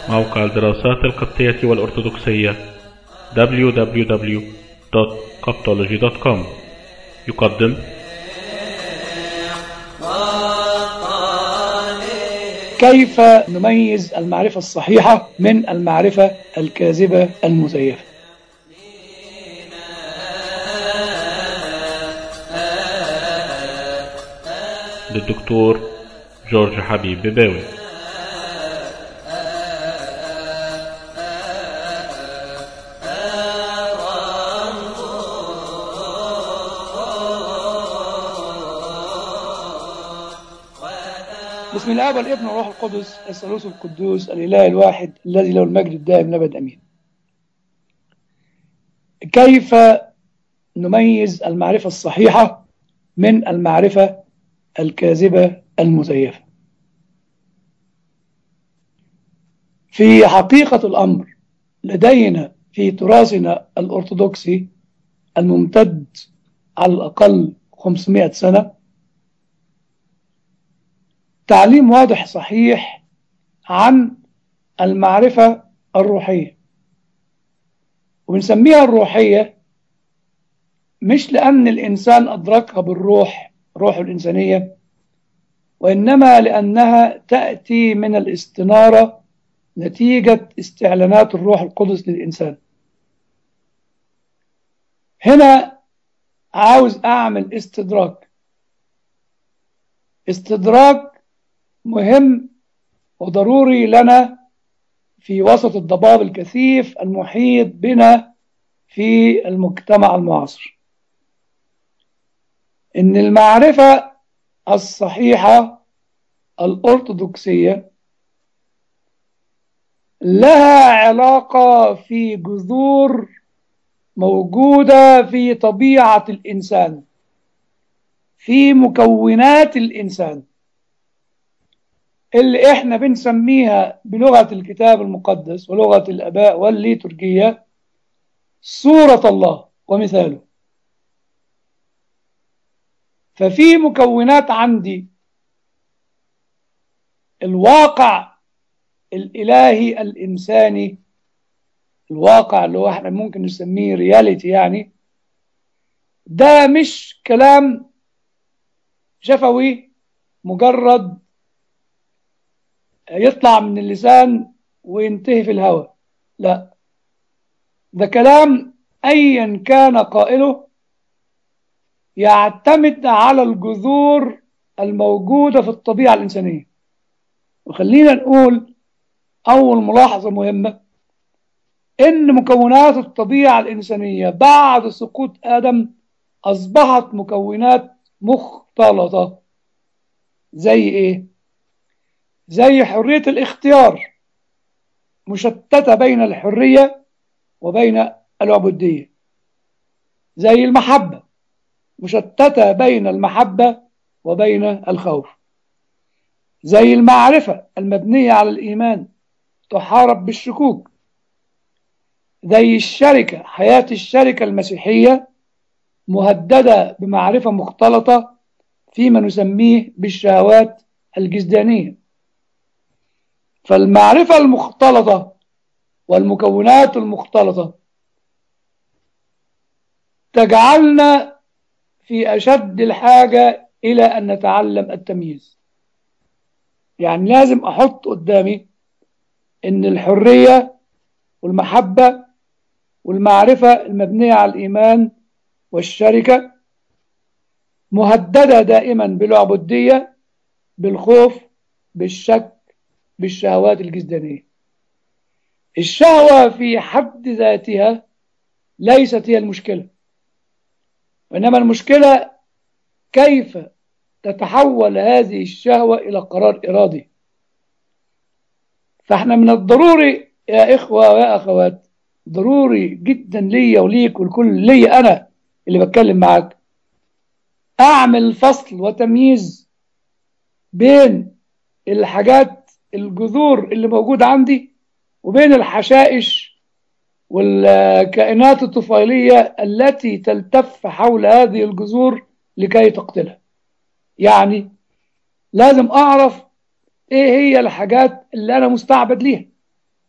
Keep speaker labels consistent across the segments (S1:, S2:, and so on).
S1: موقع الدراسات القبطية والأرثوذكسية www.coptology.com يقدم
S2: كيف نميز المعرفة الصحيحة من المعرفة الكاذبة المزيفة
S1: للدكتور جورج حبيب بباوي
S2: بسم الله والابن والروح القدس الثالوث القدوس الإله الواحد الذي له المجد الدائم لابد أمين كيف نميز المعرفة الصحيحة من المعرفة الكاذبة المزيفة في حقيقة الأمر لدينا في تراثنا الأرثوذكسي الممتد على الأقل 500 سنة تعليم واضح صحيح عن المعرفة الروحية وبنسميها الروحية مش لأن الإنسان أدركها بالروح روح الإنسانية وإنما لأنها تأتي من الاستنارة نتيجة استعلانات الروح القدس للإنسان هنا عاوز أعمل استدراك استدراك مهم وضروري لنا في وسط الضباب الكثيف المحيط بنا في المجتمع المعاصر ان المعرفة الصحيحة الأرثوذكسية لها علاقة في جذور موجودة في طبيعة الإنسان في مكونات الإنسان اللي احنا بنسميها بلغة الكتاب المقدس ولغة الآباء والليتورجية صورة الله ومثاله ففي مكونات عندي الواقع الإلهي الإنساني الواقع اللي هو احنا ممكن نسميه رياليتي يعني ده مش كلام شفوي مجرد يطلع من اللسان وينتهي في الهواء لا ده كلام ايا كان قائله يعتمد على الجذور الموجودة في الطبيعة الإنسانية وخلينا نقول أول ملاحظة مهمة إن مكونات الطبيعة الإنسانية بعد سقوط آدم أصبحت مكونات مختلطة زي إيه؟ زي حرية الاختيار مشتتة بين الحرية وبين العبودية زي المحبة مشتتة بين المحبة وبين الخوف زي المعرفة المبنية على الإيمان تحارب بالشكوك زي الشركة حياة الشركة المسيحية مهددة بمعرفة مختلطة فيما نسميه بالشهوات الجسدانية فالمعرفة المختلطة والمكونات المختلطة تجعلنا في أشد الحاجة إلى أن نتعلم التمييز يعني لازم أحط قدامي أن الحرية والمحبة والمعرفة المبنية على الإيمان والشركة مهددة دائما بالعبودية بالخوف بالشك بالشهوات الجسدانية الشهوة في حد ذاتها ليست هي المشكلة وإنما المشكلة كيف تتحول هذه الشهوة إلى قرار إرادي فإحنا من الضروري يا إخوة ويا أخوات ضروري جدا ليا وليك والكل ليا أنا اللي بتكلم معاك أعمل فصل وتمييز بين الحاجات الجذور اللي موجودة عندي وبين الحشائش والكائنات الطفيلية التي تلتف حول هذه الجذور لكي تقتلها يعني لازم أعرف إيه هي الحاجات اللي أنا مستعبد ليها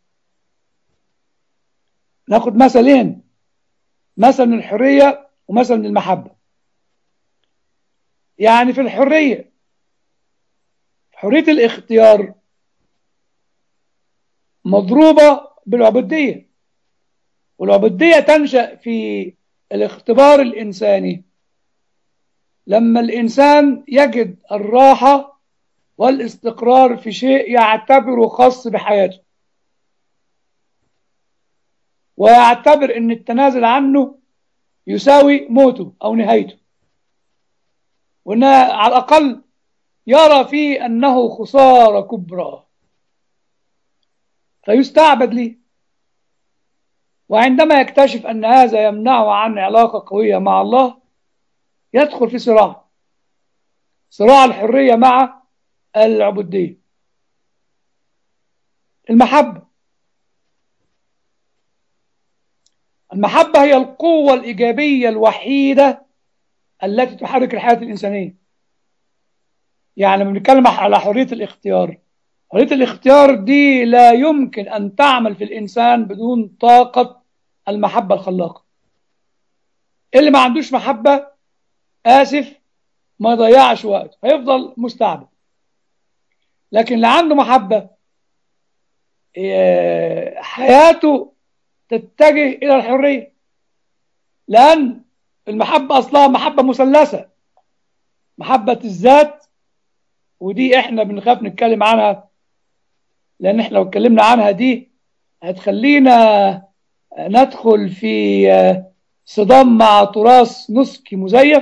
S2: ناخد مثلين مثل من الحرية ومثل من المحبة يعني في الحرية حرية الاختيار مضروبة بالعبودية والعبودية تنشأ في الاختبار الإنساني لما الإنسان يجد الراحة والاستقرار في شيء يعتبره خاص بحياته ويعتبر أن التنازل عنه يساوي موته أو نهايته وأن على الأقل يرى فيه أنه خسارة كبرى فيستعبد ليه وعندما يكتشف أن هذا يمنعه عن علاقة قوية مع الله يدخل في صراع صراع الحرية مع العبودية المحبة المحبة هي القوة الإيجابية الوحيدة التي تحرك الحياة الإنسانية يعني لما بنتكلم على حرية الاختيار حرية الاختيار دي لا يمكن أن تعمل في الإنسان بدون طاقة المحبة الخلاقة اللي ما عندوش محبة آسف ما يضيعش وقت هيفضل مستعبد لكن اللي عنده محبة حياته تتجه إلى الحرية لأن المحبة أصلها محبة مثلثة محبة الذات ودي احنا بنخاف نتكلم عنها لان احنا لو اتكلمنا عنها دي هتخلينا ندخل في صدام مع تراث نسكي مزيف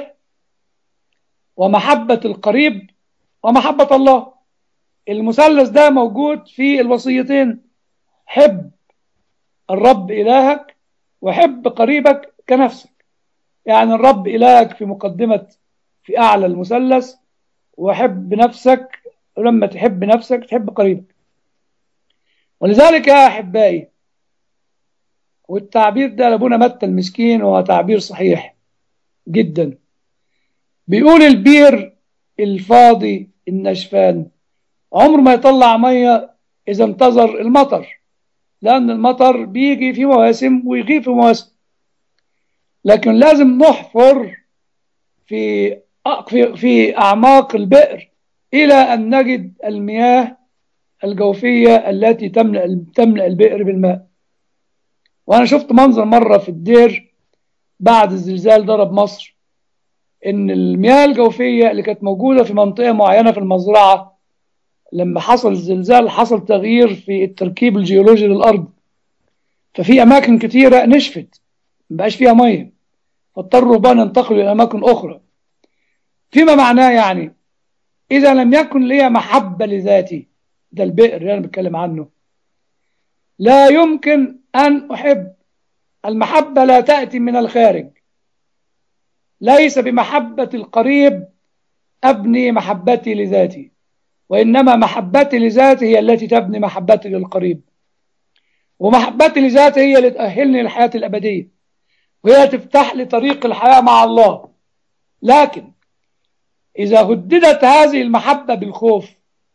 S2: ومحبة القريب ومحبة الله المثلث ده موجود في الوصيتين حب الرب إلهك وحب قريبك كنفسك يعني الرب إلهك في مقدمة في أعلى المثلث وحب نفسك ولما تحب نفسك تحب قريبك ولذلك يا أحبائي والتعبير ده لابونا متى المسكين وهو تعبير صحيح جدا بيقول البير الفاضي النشفان عمره ما يطلع مية إذا انتظر المطر لأن المطر بيجي في مواسم ويغيب في مواسم لكن لازم نحفر في في في أعماق البئر إلى أن نجد المياه الجوفية التي تملأ تملأ البئر بالماء وأنا شفت منظر مرة في الدير بعد الزلزال ضرب مصر إن المياه الجوفية اللي كانت موجودة في منطقة معينة في المزرعة لما حصل الزلزال حصل تغيير في التركيب الجيولوجي للأرض ففي أماكن كتيرة نشفت مبقاش فيها مية فاضطروا بقى ينتقلوا إلى أماكن أخرى فيما معناه يعني إذا لم يكن لي محبة لذاتي ده البئر اللي أنا بتكلم عنه لا يمكن أن أحب المحبة لا تأتي من الخارج ليس بمحبة القريب أبني محبتي لذاتي وإنما محبتي لذاتي هي التي تبني محبتي للقريب ومحبتي لذاتي هي اللي تأهلني للحياة الأبدية وهي تفتح لي طريق الحياة مع الله لكن إذا هددت هذه المحبة بالخوف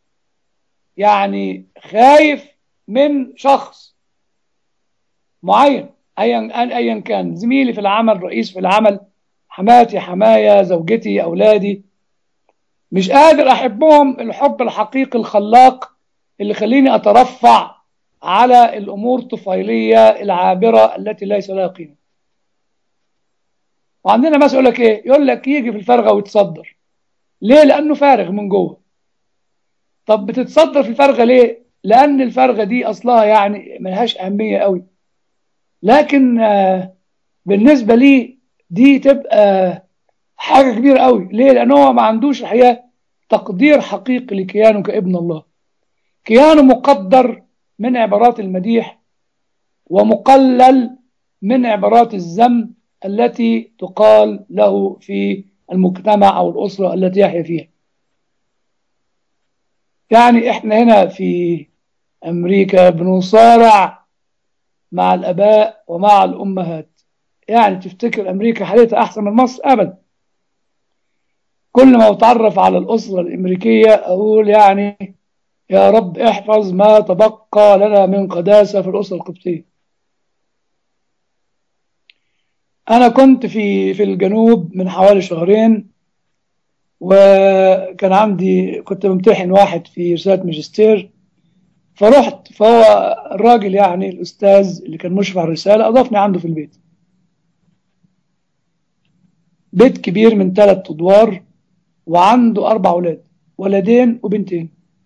S2: يعني خايف من شخص معين أيا أيا كان زميلي في العمل رئيس في العمل حماتي حماية زوجتي أولادي مش قادر أحبهم الحب الحقيقي الخلاق اللي يخليني أترفع على الأمور الطفيلية العابرة التي ليس لها قيمة وعندنا مثل يقول لك إيه يقول لك يجي في الفرغة ويتصدر ليه لأنه فارغ من جوه طب بتتصدر في الفرغة ليه لأن الفرغة دي أصلها يعني ملهاش أهمية قوي لكن بالنسبة لي دي تبقى حاجة كبيرة قوي ليه لأن هو ما عندوش الحقيقة تقدير حقيقي لكيانه كابن الله كيانه مقدر من عبارات المديح ومقلل من عبارات الذم التي تقال له في المجتمع أو الأسرة التي يحيا فيها يعني احنا هنا في أمريكا بنصارع مع الأباء ومع الأمهات يعني تفتكر أمريكا حالتها أحسن من مصر أبدا كل ما أتعرف على الأسرة الأمريكية أقول يعني يا رب احفظ ما تبقى لنا من قداسة في الأسرة القبطية أنا كنت في في الجنوب من حوالي شهرين وكان عندي كنت بمتحن واحد في رسالة ماجستير فرحت فهو الراجل يعني الأستاذ اللي كان مشرف على الرسالة أضافني عنده في البيت بيت كبير من ثلاث أدوار وعنده أربع أولاد ولدين وبنتين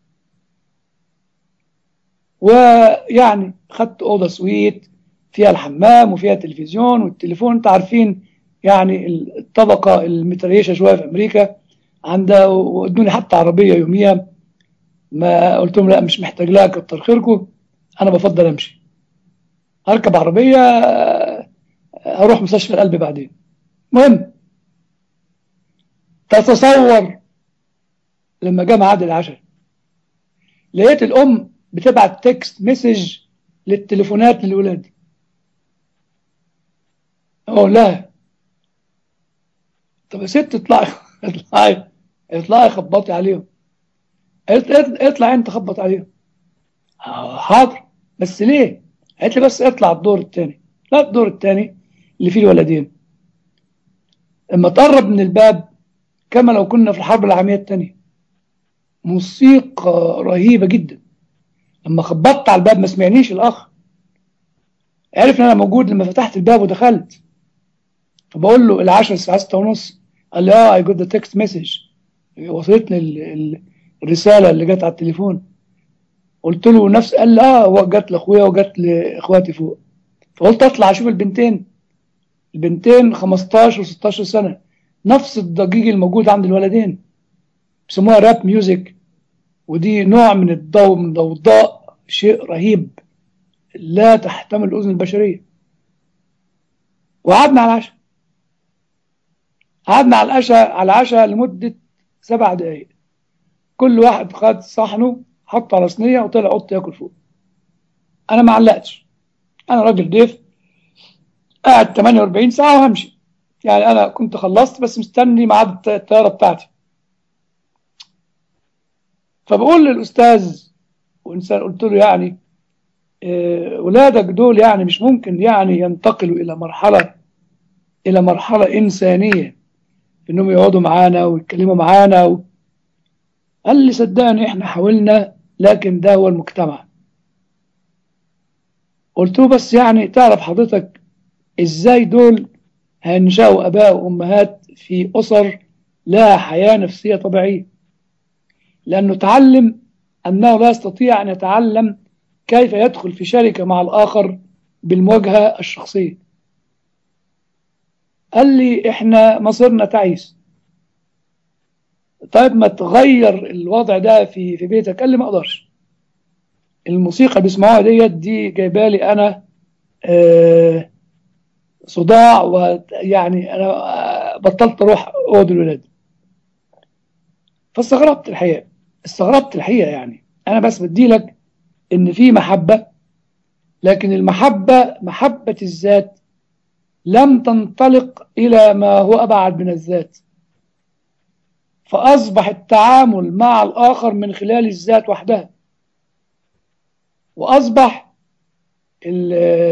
S2: ويعني خدت أوضة سويت فيها الحمام وفيها تلفزيون والتليفون انت عارفين يعني الطبقة المتريشة شوية في أمريكا عندها وادوني حتى عربية يوميها ما قلت لهم لا مش محتاج لها كتر خيركم أنا بفضل أمشي أركب عربية أروح مستشفى القلب بعدين مهم تتصور لما جاء ميعاد العشاء لقيت الأم بتبعت تكست مسج للتليفونات للولاد اقول لها طب يا ست اطلعي اطلعي اطلعي خبطي عليهم قالت اطلع انت خبط عليهم حاضر بس ليه قالت لي بس اطلع الدور الثاني لا الدور الثاني اللي فيه الولدين لما تقرب من الباب كما لو كنا في الحرب العالميه الثانيه موسيقى رهيبه جدا لما خبطت على الباب ما سمعنيش الاخ عرف ان انا موجود لما فتحت الباب ودخلت فبقول له العشاء الساعه 6 ونص قال لي اه اي جوت ذا تكست مسج وصلتني ال ال الرساله اللي جت على التليفون قلت له نفس قال لي اه هو جت لاخويا وجت لاخواتي فوق فقلت اطلع اشوف البنتين البنتين 15 و16 سنه نفس الضجيج الموجود عند الولدين بيسموها راب ميوزك ودي نوع من الضوء من ضوضاء شيء رهيب لا تحتمل الأذن البشرية وقعدنا على العشاء قعدنا على العشاء على العشاء لمدة سبع دقايق كل واحد خد صحنه حطه على صينية وطلع اوضته ياكل فوق أنا ما علقتش أنا راجل ضيف قاعد 48 ساعة وهمشي يعني أنا كنت خلصت بس مستني ميعاد الطيارة بتاعتي فبقول للأستاذ وإنسان قلت له يعني ولادك دول يعني مش ممكن يعني ينتقلوا إلى مرحلة إلى مرحلة إنسانية إنهم يقعدوا معانا ويتكلموا معانا و... قال لي صدقني إحنا حاولنا لكن ده هو المجتمع قلت له بس يعني تعرف حضرتك إزاي دول هينشأوا آباء وأمهات في أسر لها حياة نفسية طبيعية لأنه تعلم أنه لا يستطيع أن يتعلم كيف يدخل في شركة مع الآخر بالمواجهة الشخصية قال لي إحنا مصيرنا تعيس طيب ما تغير الوضع ده في في بيتك قال لي ما أقدرش الموسيقى بيسمعوها ديت دي جايبالي أنا آه صداع ويعني أنا بطلت أروح أوض الولاد فاستغربت الحقيقة استغربت الحقيقة يعني أنا بس بدي لك إن في محبة لكن المحبة محبة الذات لم تنطلق إلى ما هو أبعد من الذات فأصبح التعامل مع الآخر من خلال الذات وحدها وأصبح ال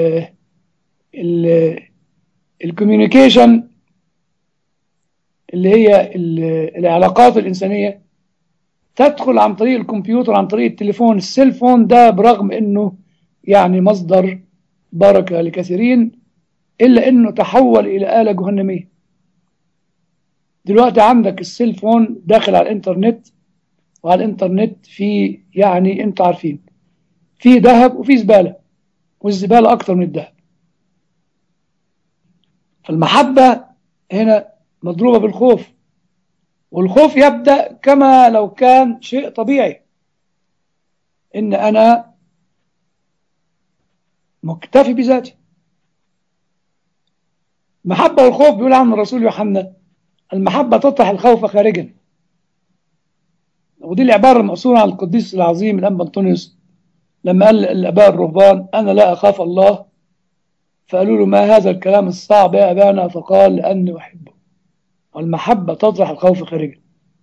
S2: ال الكوميونيكيشن اللي هي العلاقات الإنسانية تدخل عن طريق الكمبيوتر عن طريق التليفون السيلفون ده برغم انه يعني مصدر بركة لكثيرين الا انه تحول الى آلة جهنمية دلوقتي عندك السيلفون داخل على الانترنت وعلى الانترنت في يعني انتوا عارفين في ذهب وفي زبالة والزبالة اكتر من الذهب فالمحبة هنا مضروبة بالخوف والخوف يبدأ كما لو كان شيء طبيعي إن أنا مكتفي بذاتي المحبة والخوف بيقول عن الرسول يوحنا المحبة تطرح الخوف خارجا ودي العبارة المأثورة عن القديس العظيم الأنبا أنطونيوس لما قال الآباء الرهبان أنا لا أخاف الله فقالوا له ما هذا الكلام الصعب يا أبانا فقال لأني أحبه والمحبة تطرح الخوف خارجا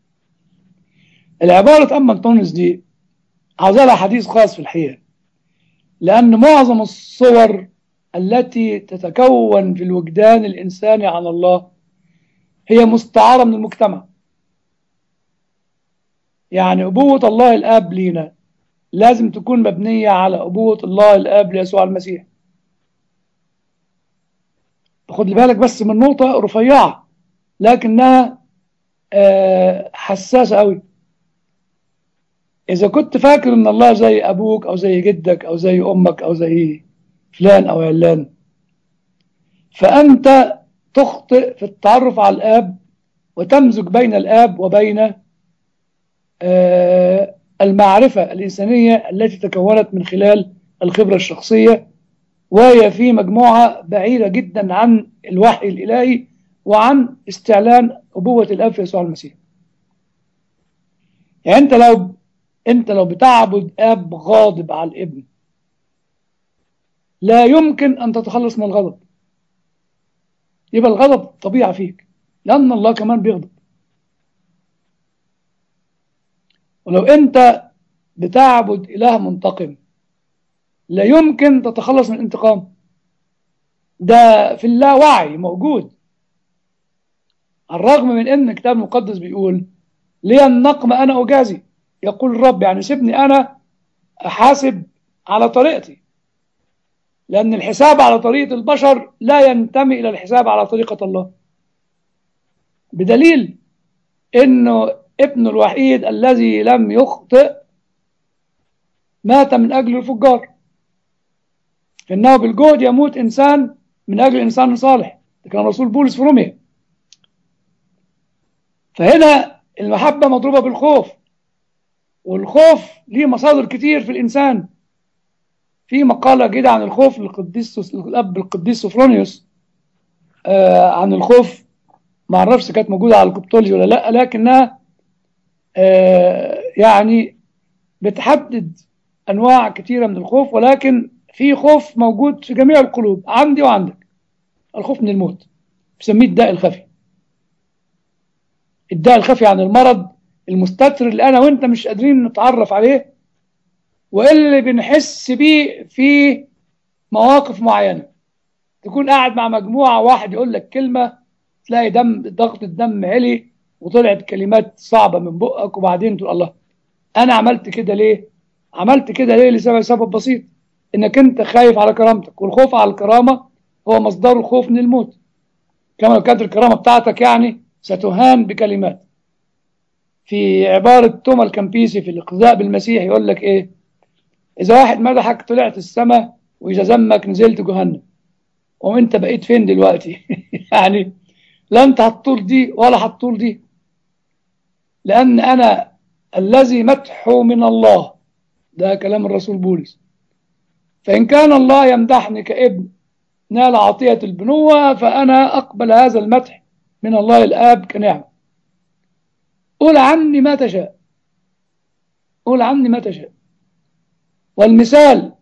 S2: العبارة أما أنطونيوس دي عاوزة لها حديث خاص في الحقيقة لأن معظم الصور التي تتكون في الوجدان الإنساني عن الله هي مستعارة من المجتمع يعني أبوة الله الآب لينا لازم تكون مبنية على أبوة الله الآب ليسوع المسيح خد لي بالك بس من نقطة رفيعة لكنها آه، حساسة قوي إذا كنت فاكر إن الله زي أبوك أو زي جدك أو زي أمك أو زي فلان أو علان فأنت تخطئ في التعرف على الآب وتمزج بين الآب وبين آه، المعرفة الإنسانية التي تكونت من خلال الخبرة الشخصية وهي في مجموعة بعيدة جدا عن الوحي الإلهي وعن استعلان أبوة الآب في يسوع المسيح يعني أنت لو أنت لو بتعبد آب غاضب على الابن لا يمكن أن تتخلص من الغضب يبقى الغضب طبيعة فيك لأن الله كمان بيغضب ولو أنت بتعبد إله منتقم لا يمكن تتخلص من الانتقام ده في اللاوعي موجود على الرغم من ان الكتاب المقدس بيقول لي النقم انا اجازي يقول الرب يعني سيبني انا احاسب على طريقتي لان الحساب على طريقه البشر لا ينتمي الى الحساب على طريقه الله بدليل انه ابنه الوحيد الذي لم يخطئ مات من اجل الفجار انه بالجهد يموت انسان من اجل انسان صالح ده كان رسول بولس في روميا فهنا المحبه مضروبه بالخوف والخوف ليه مصادر كتير في الانسان في مقاله كده عن الخوف للقديس الاب القديس سوفرونيوس آه عن الخوف ما اعرفش كانت موجوده على الكبتولوجي ولا لا لكنها آه يعني بتحدد انواع كتيره من الخوف ولكن في خوف موجود في جميع القلوب عندي وعندك الخوف من الموت بسميه الداء الخفي الداء الخفي عن المرض المستتر اللي انا وانت مش قادرين نتعرف عليه واللي بنحس بيه في مواقف معينه تكون قاعد مع مجموعه واحد يقول لك كلمه تلاقي دم ضغط الدم علي وطلعت كلمات صعبه من بقك وبعدين تقول الله انا عملت كده ليه عملت كده ليه لسبب سبب بسيط انك انت خايف على كرامتك والخوف على الكرامه هو مصدر الخوف من الموت كما لو كانت الكرامه بتاعتك يعني ستهان بكلمات في عباره توما الكمبيسي في الاقتداء بالمسيح يقول لك ايه اذا واحد مدحك طلعت السماء واذا ذمك نزلت جهنم وانت بقيت فين دلوقتي يعني لا انت هتطول دي ولا هتطول دي لان انا الذي مدحه من الله ده كلام الرسول بولس فإن كان الله يمدحني كابن نال عطية البنوة فأنا أقبل هذا المدح من الله الآب كنعمة قول عني ما تشاء قول عني ما تشاء والمثال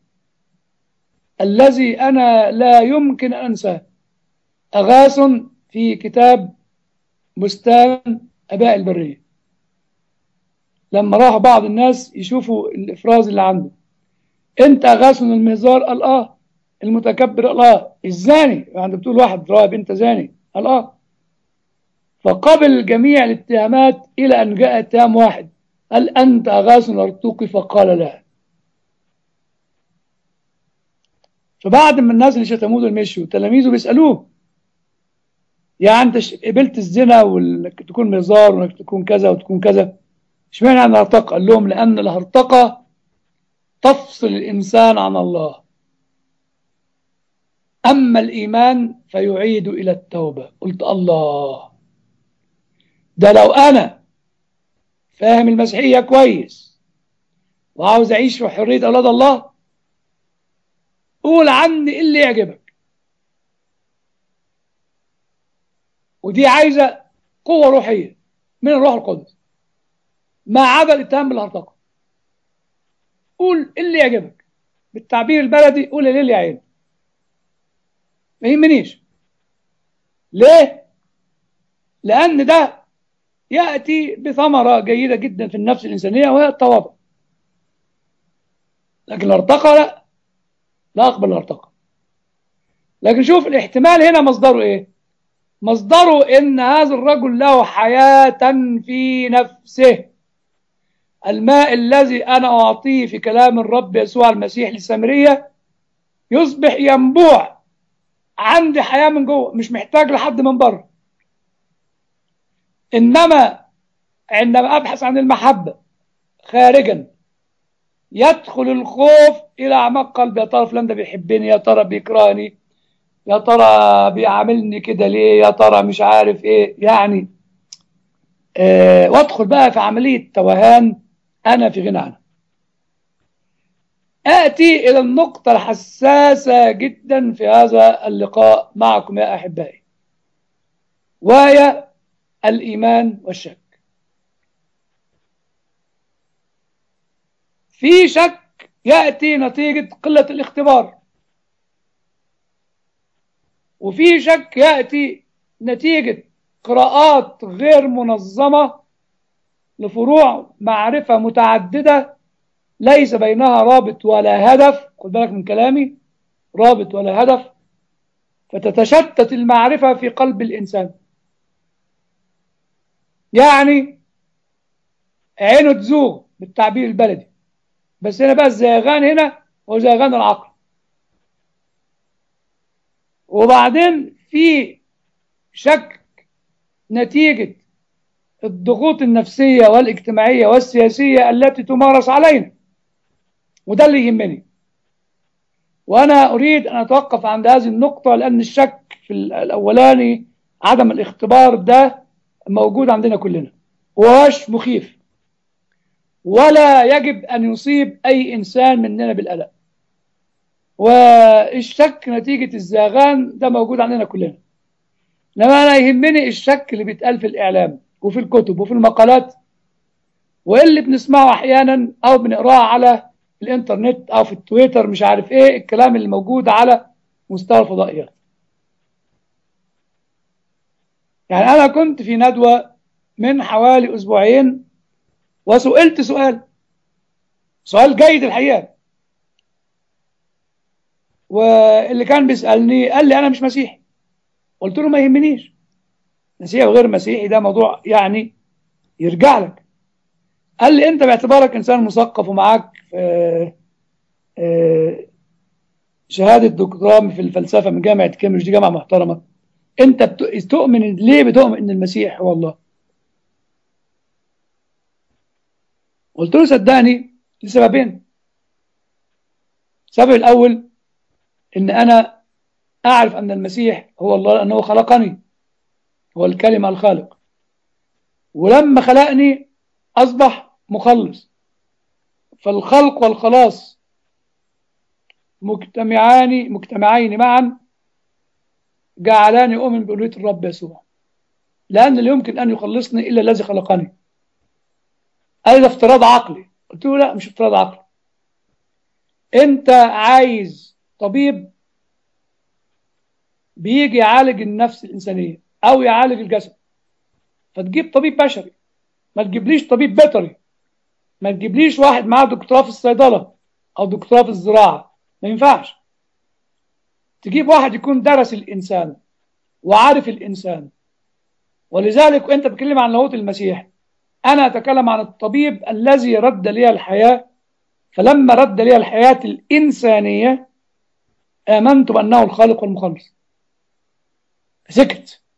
S2: الذي أنا لا يمكن أن أنساه أغاث في كتاب بستان أباء البرية لما راح بعض الناس يشوفوا الإفراز اللي عنده انت غاس من المهزار قال اه المتكبر قال اه الزاني يعني بتقول واحد راهب انت زاني قال اه فقبل جميع الاتهامات الى ان جاء اتهام واحد هل انت اغاث الارتوقي فقال لا فبعد ما الناس اللي شتموه دول مشوا تلاميذه بيسالوه يعني انت قبلت الزنا وانك تكون مهزار وانك تكون كذا وتكون كذا اشمعنى عن الهرطقه قال لهم لان الهرطقه تفصل الإنسان عن الله أما الإيمان فيعيد إلى التوبة قلت الله ده لو أنا فاهم المسيحية كويس وعاوز أعيش في حرية أولاد الله قول عني اللي يعجبك ودي عايزة قوة روحية من الروح القدس ما عدا الاتهام بالهرطقة قول اللي يعجبك بالتعبير البلدي قول اللي يا عين ما يهمنيش ليه لان ده ياتي بثمره جيده جدا في النفس الانسانيه وهي التواضع لكن الارتقى لا لا اقبل الارتقى لكن شوف الاحتمال هنا مصدره ايه مصدره ان هذا الرجل له حياة في نفسه الماء الذي انا اعطيه في كلام الرب يسوع المسيح للسامرية يصبح ينبوع عندي حياة من جوه مش محتاج لحد من بره انما عندما ابحث عن المحبة خارجا يدخل الخوف الى اعماق قلبي يا ترى فلان ده بيحبني يا ترى بيكرهني يا ترى بيعاملني كده ليه يا ترى مش عارف ايه يعني آه وادخل بقى في عملية توهان انا في غنى عنها اتي الى النقطة الحساسة جدا في هذا اللقاء معكم يا احبائي وهي الايمان والشك في شك ياتي نتيجة قلة الاختبار وفي شك يأتي نتيجة قراءات غير منظمة لفروع معرفة متعددة ليس بينها رابط ولا هدف خد بالك من كلامي رابط ولا هدف فتتشتت المعرفة في قلب الإنسان يعني عينه تزوغ بالتعبير البلدي بس هنا بقى الزيغان هنا هو زيغان العقل وبعدين في شك نتيجة الضغوط النفسية والاجتماعية والسياسية التي تمارس علينا وده اللي يهمني وأنا أريد أن أتوقف عند هذه النقطة لأن الشك في الأولاني عدم الاختبار ده موجود عندنا كلنا وهوش مخيف ولا يجب أن يصيب أي إنسان مننا بالقلق والشك نتيجة الزاغان ده موجود عندنا كلنا لما أنا يهمني الشك اللي بيتقال في الإعلام وفي الكتب وفي المقالات واللي بنسمعه أحيانا أو بنقراه على الإنترنت أو في التويتر مش عارف إيه الكلام اللي موجود على مستوى الفضائيات يعني أنا كنت في ندوة من حوالي أسبوعين وسئلت سؤال سؤال جيد الحقيقة واللي كان بيسألني قال لي أنا مش مسيحي قلت له ما يهمنيش مسيحي وغير مسيحي ده موضوع يعني يرجع لك قال لي أنت باعتبارك إنسان مثقف ومعاك شهادة دكتوراه في الفلسفة من جامعة كامبريدج دي جامعة محترمة أنت تؤمن ليه بتؤمن إن المسيح هو الله قلت له صدقني لسببين السبب الأول إن أنا أعرف أن المسيح هو الله لأنه خلقني هو الكلمة الخالق ولما خلقني أصبح مخلص فالخلق والخلاص مجتمعان مجتمعين معا جعلاني أؤمن بألوهية الرب يسوع لأن لا يمكن أن يخلصني إلا الذي خلقني قال ده افتراض عقلي قلت له لا مش افتراض عقلي انت عايز طبيب بيجي يعالج النفس الإنسانية أو يعالج الجسد فتجيب طبيب بشري ما تجيبليش طبيب بيطري ما تجيبليش واحد معاه دكتوراه في الصيدلة أو دكتوراه في الزراعة ما ينفعش تجيب واحد يكون درس الإنسان وعارف الإنسان ولذلك وأنت بتكلم عن لاهوت المسيح أنا أتكلم عن الطبيب الذي رد لي الحياة فلما رد لي الحياة الإنسانية آمنت بأنه الخالق والمخلص سكت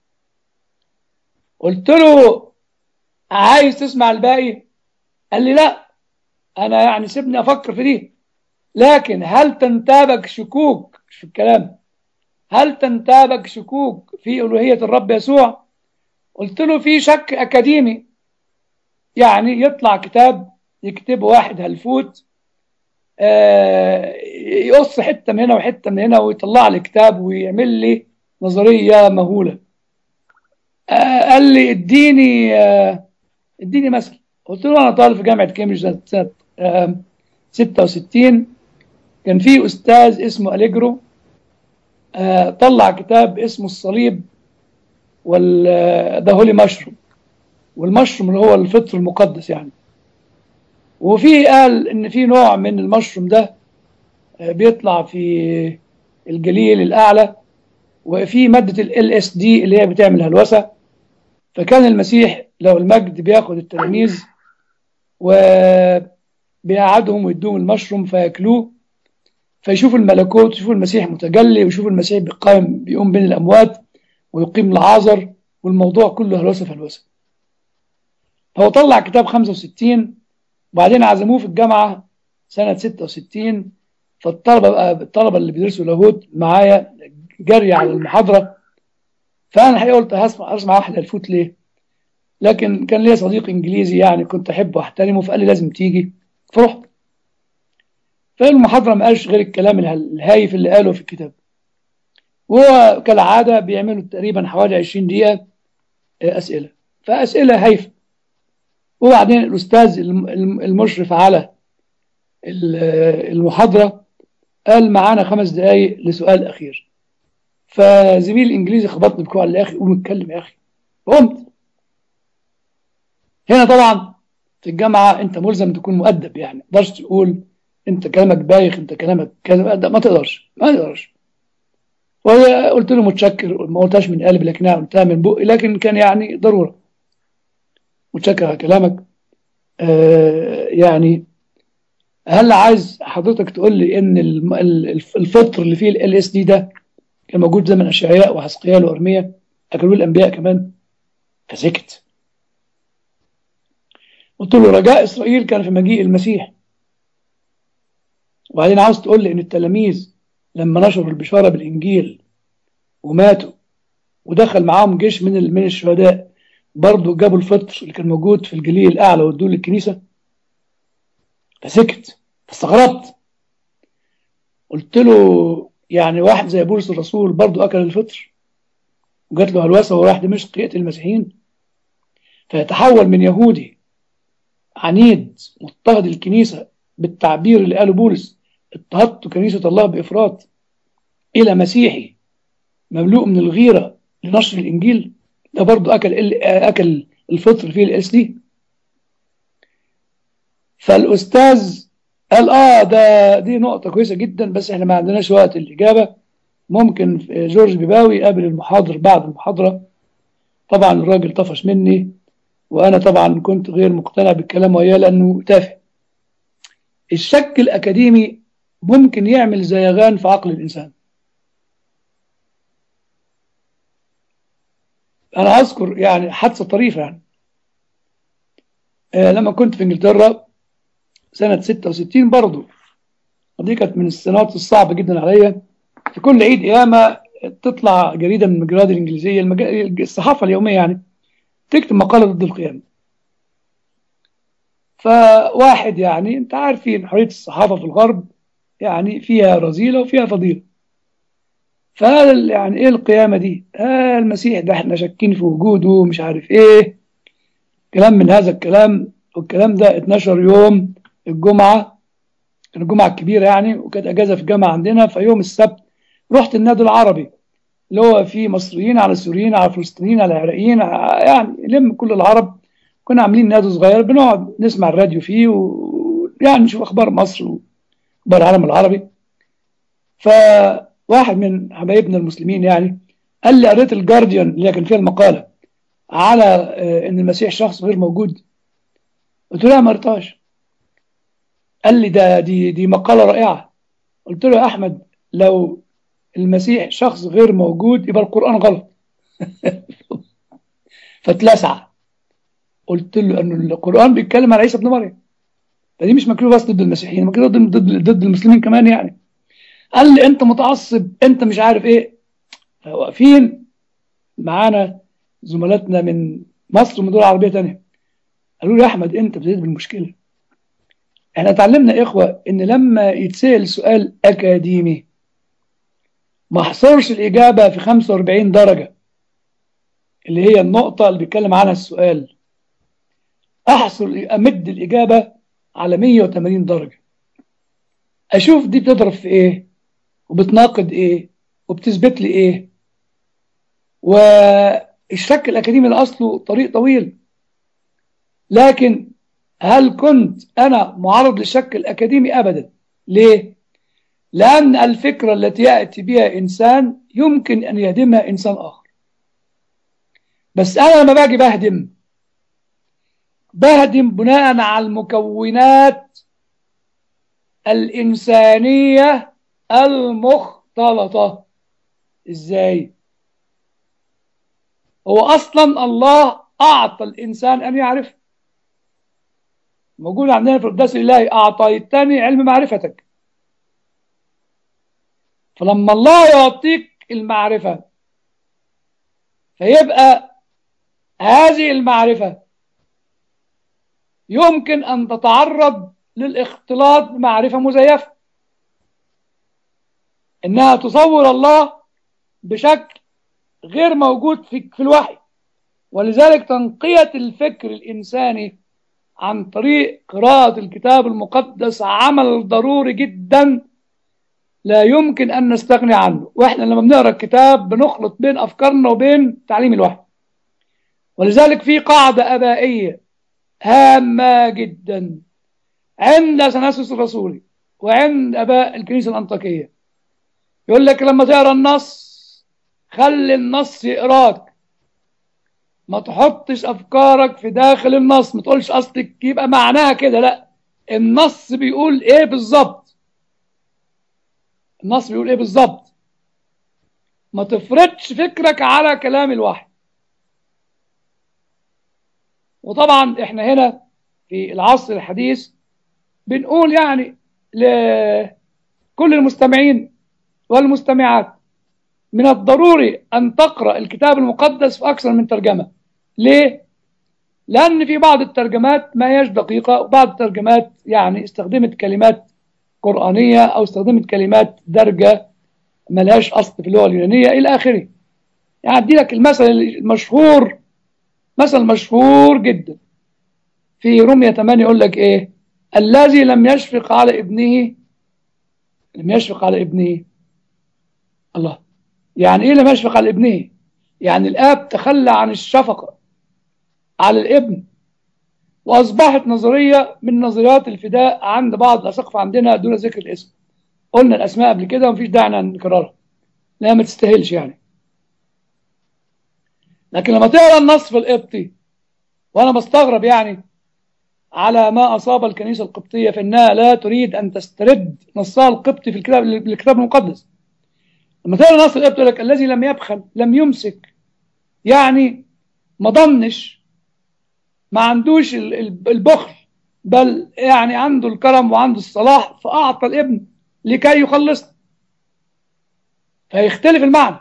S2: قلت له عايز تسمع الباقي قال لي لا أنا يعني سيبني أفكر في دي لكن هل تنتابك شكوك في الكلام هل تنتابك شكوك في ألوهية الرب يسوع قلت له في شك أكاديمي يعني يطلع كتاب يكتبه واحد هلفوت آه يقص حته من هنا وحته من هنا ويطلع لي كتاب ويعمل لي نظريه مهوله آه قال لي اديني آه اديني مثل قلت له انا طالب في جامعه كامبريدج سنه 66 كان في استاذ اسمه اليجرو طلع كتاب اسمه الصليب وال ذا هولي مشروم والمشروم اللي هو الفطر المقدس يعني وفي قال ان في نوع من المشروم ده بيطلع في الجليل الأعلى وفي مادة ال اس دي اللي هي بتعمل هلوسة فكان المسيح لو المجد بياخد التلاميذ وبيقعدهم ويدوهم المشروم فياكلوه فيشوفوا الملكوت ويشوفوا المسيح متجلي ويشوفوا المسيح بيقام بيقوم بين الأموات ويقيم العازر والموضوع كله هلوسة في هلوسة هو طلع كتاب 65 وبعدين عزموه في الجامعة سنة 66 فالطلبة بقى الطلبة اللي بيدرسوا لاهوت معايا جري على المحاضرة فأنا الحقيقة قلت هسمع أسمع واحدة الفوت ليه لكن كان ليا صديق إنجليزي يعني كنت أحبه وأحترمه فقال لي لازم تيجي فرحت فالمحاضرة ما قالش غير الكلام الهايف اللي قاله في الكتاب وهو كالعادة بيعملوا تقريبا حوالي 20 دقيقة أسئلة فأسئلة هايفة وبعدين الأستاذ المشرف على المحاضرة قال معانا خمس دقايق لسؤال أخير فزميل الإنجليزي خبطني بكوع يا أخي قوم اتكلم يا أخي قمت هنا طبعا في الجامعة أنت ملزم تكون مؤدب يعني ما تقدرش تقول أنت كلامك بايخ أنت كلامك كذا ما تقدرش ما تقدرش وقلت له متشكر ما قلتهاش من قلبي لكنها قلتها من بقي لكن كان يعني ضرورة متشكر على كلامك آه يعني هل عايز حضرتك تقول لي ان الفطر اللي فيه ال اس دي ده كان موجود زمن اشعياء وحسقيال وارميا اكلوه الانبياء كمان فسكت قلت له رجاء اسرائيل كان في مجيء المسيح وبعدين عاوز تقول لي ان التلاميذ لما نشروا البشاره بالانجيل وماتوا ودخل معاهم جيش من من الشهداء برضه جابوا الفطر اللي كان موجود في الجليل الاعلى وادوه للكنيسه فسكت فاستغربت قلت له يعني واحد زي بولس الرسول برضه اكل الفطر وجات له هلوسه وراح دمشق يقتل المسيحيين فيتحول من يهودي عنيد مضطهد الكنيسه بالتعبير اللي قاله بولس اضطهدت كنيسه الله بافراط الى مسيحي مملوء من الغيره لنشر الانجيل ده برضه اكل اكل الفطر فيه الاس دي فالاستاذ قال اه ده دي نقطه كويسه جدا بس احنا ما عندناش وقت الاجابه ممكن جورج بيباوي يقابل المحاضر بعد المحاضره طبعا الراجل طفش مني وانا طبعا كنت غير مقتنع بالكلام وياه لانه تافه الشك الاكاديمي ممكن يعمل زيغان في عقل الانسان انا اذكر يعني حادثه طريفه يعني آه لما كنت في انجلترا سنه 66 برضه دي كانت من السنوات الصعبه جدا عليا في كل عيد قيامه تطلع جريده من المجرات الانجليزيه المج... الصحافه اليوميه يعني تكتب مقاله ضد القيامه فواحد يعني انت عارفين حريه الصحافه في الغرب يعني فيها رذيله وفيها فضيله فقال يعني ايه القيامه دي؟ آه المسيح ده احنا شاكين في وجوده مش عارف ايه كلام من هذا الكلام والكلام ده اتنشر يوم الجمعه الجمعه الكبيره يعني وكانت اجازه في الجامعه عندنا فيوم السبت رحت النادي العربي اللي هو فيه مصريين على سوريين على فلسطينيين على عراقيين يعني لم كل العرب كنا عاملين نادي صغير بنقعد نسمع الراديو فيه ويعني نشوف اخبار مصر واخبار العالم العربي فواحد من حبايبنا المسلمين يعني قال لي قريت الجارديان اللي كان فيها المقاله على ان المسيح شخص غير موجود قلت له لا ما قريتهاش قال لي ده دي دي مقاله رائعه قلت له يا احمد لو المسيح شخص غير موجود يبقى القرآن غلط فاتلسع قلت له أن القرآن بيتكلم على عيسى ابن مريم فدي مش مكتوبة بس ضد المسيحيين مكتوبة ضد, ضد, ضد المسلمين كمان يعني قال لي أنت متعصب أنت مش عارف إيه واقفين معانا زملاتنا من مصر ومن دول عربية تانية قالوا لي يا أحمد أنت ابتديت بالمشكلة احنا اتعلمنا يا إخوة إن لما يتسأل سؤال أكاديمي ما احصرش الإجابة في 45 درجة اللي هي النقطة اللي بيتكلم عنها السؤال أحصر أمد الإجابة على 180 درجة أشوف دي بتضرب في إيه وبتناقض إيه وبتثبت لي إيه والشك الأكاديمي ده أصله طريق طويل لكن هل كنت أنا معرض للشك الأكاديمي أبدا ليه؟ لأن الفكرة التي يأتي بها إنسان يمكن أن يهدمها إنسان آخر بس أنا لما باجي بهدم بهدم بناء على المكونات الإنسانية المختلطة إزاي هو أصلا الله أعطى الإنسان أن يعرف موجود عندنا في القداس الإلهي أعطيتني علم معرفتك فلما الله يعطيك المعرفة فيبقى هذه المعرفة يمكن أن تتعرض للاختلاط بمعرفة مزيفة إنها تصور الله بشكل غير موجود في, في الوحي ولذلك تنقية الفكر الإنساني عن طريق قراءة الكتاب المقدس عمل ضروري جدا لا يمكن أن نستغني عنه وإحنا لما بنقرأ الكتاب بنخلط بين أفكارنا وبين تعليم الوحي ولذلك في قاعدة أبائية هامة جدا عند سناسس الرسولي وعند أباء الكنيسة الأنطاكية يقول لك لما تقرأ النص خلي النص يقراك ما تحطش أفكارك في داخل النص ما تقولش أصلك يبقى معناها كده لا النص بيقول إيه بالظبط النص بيقول إيه بالظبط ما تفرضش فكرك على كلام الوحي وطبعا احنا هنا في العصر الحديث بنقول يعني لكل المستمعين والمستمعات من الضروري أن تقرأ الكتاب المقدس في أكثر من ترجمة ليه؟ لأن في بعض الترجمات ما هيش دقيقة وبعض الترجمات يعني استخدمت كلمات قرآنية أو استخدمت كلمات درجة ملهاش أصل في اللغة اليونانية إلى آخره يعني أدي لك المثل المشهور مثل مشهور جدا في رمية 8 يقول لك إيه الذي لم يشفق على ابنه لم يشفق على ابنه الله يعني ايه لم يشفق على ابنه يعني الاب تخلى عن الشفقة على الابن واصبحت نظرية من نظريات الفداء عند بعض الاساقفة عندنا دون ذكر الاسم قلنا الاسماء قبل كده ومفيش داعي نكررها لا ما تستاهلش يعني لكن لما تقرا النص في القبطي وانا بستغرب يعني على ما اصاب الكنيسه القبطيه فانها لا تريد ان تسترد نصها القبطي في الكتاب الكتاب المقدس لما تقرا نص القبط يقول لك الذي لم يبخل لم يمسك يعني ما ضمنش ما عندوش البخل بل يعني عنده الكرم وعنده الصلاح فأعطى الابن لكي يخلصنا فيختلف المعنى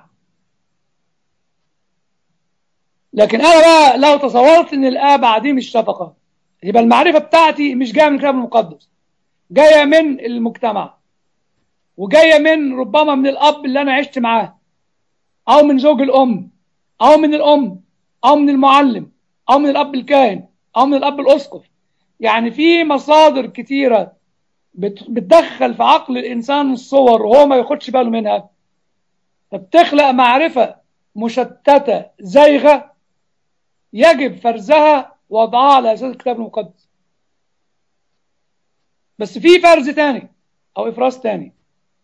S2: لكن أنا بقى لو تصورت إن الآب عديم الشفقة يبقى المعرفة بتاعتي مش جاية من الكتاب المقدس جاية من المجتمع وجاية من ربما من الأب اللي أنا عشت معاه أو من زوج الأم أو من الأم أو من المعلم أو من الأب الكاهن أو من الأب الأسقف يعني في مصادر كتيرة بتدخل في عقل الإنسان الصور وهو ما ياخدش باله منها فبتخلق معرفة مشتتة زيغة يجب فرزها ووضعها على أساس الكتاب المقدس بس في فرز تاني أو إفراز تاني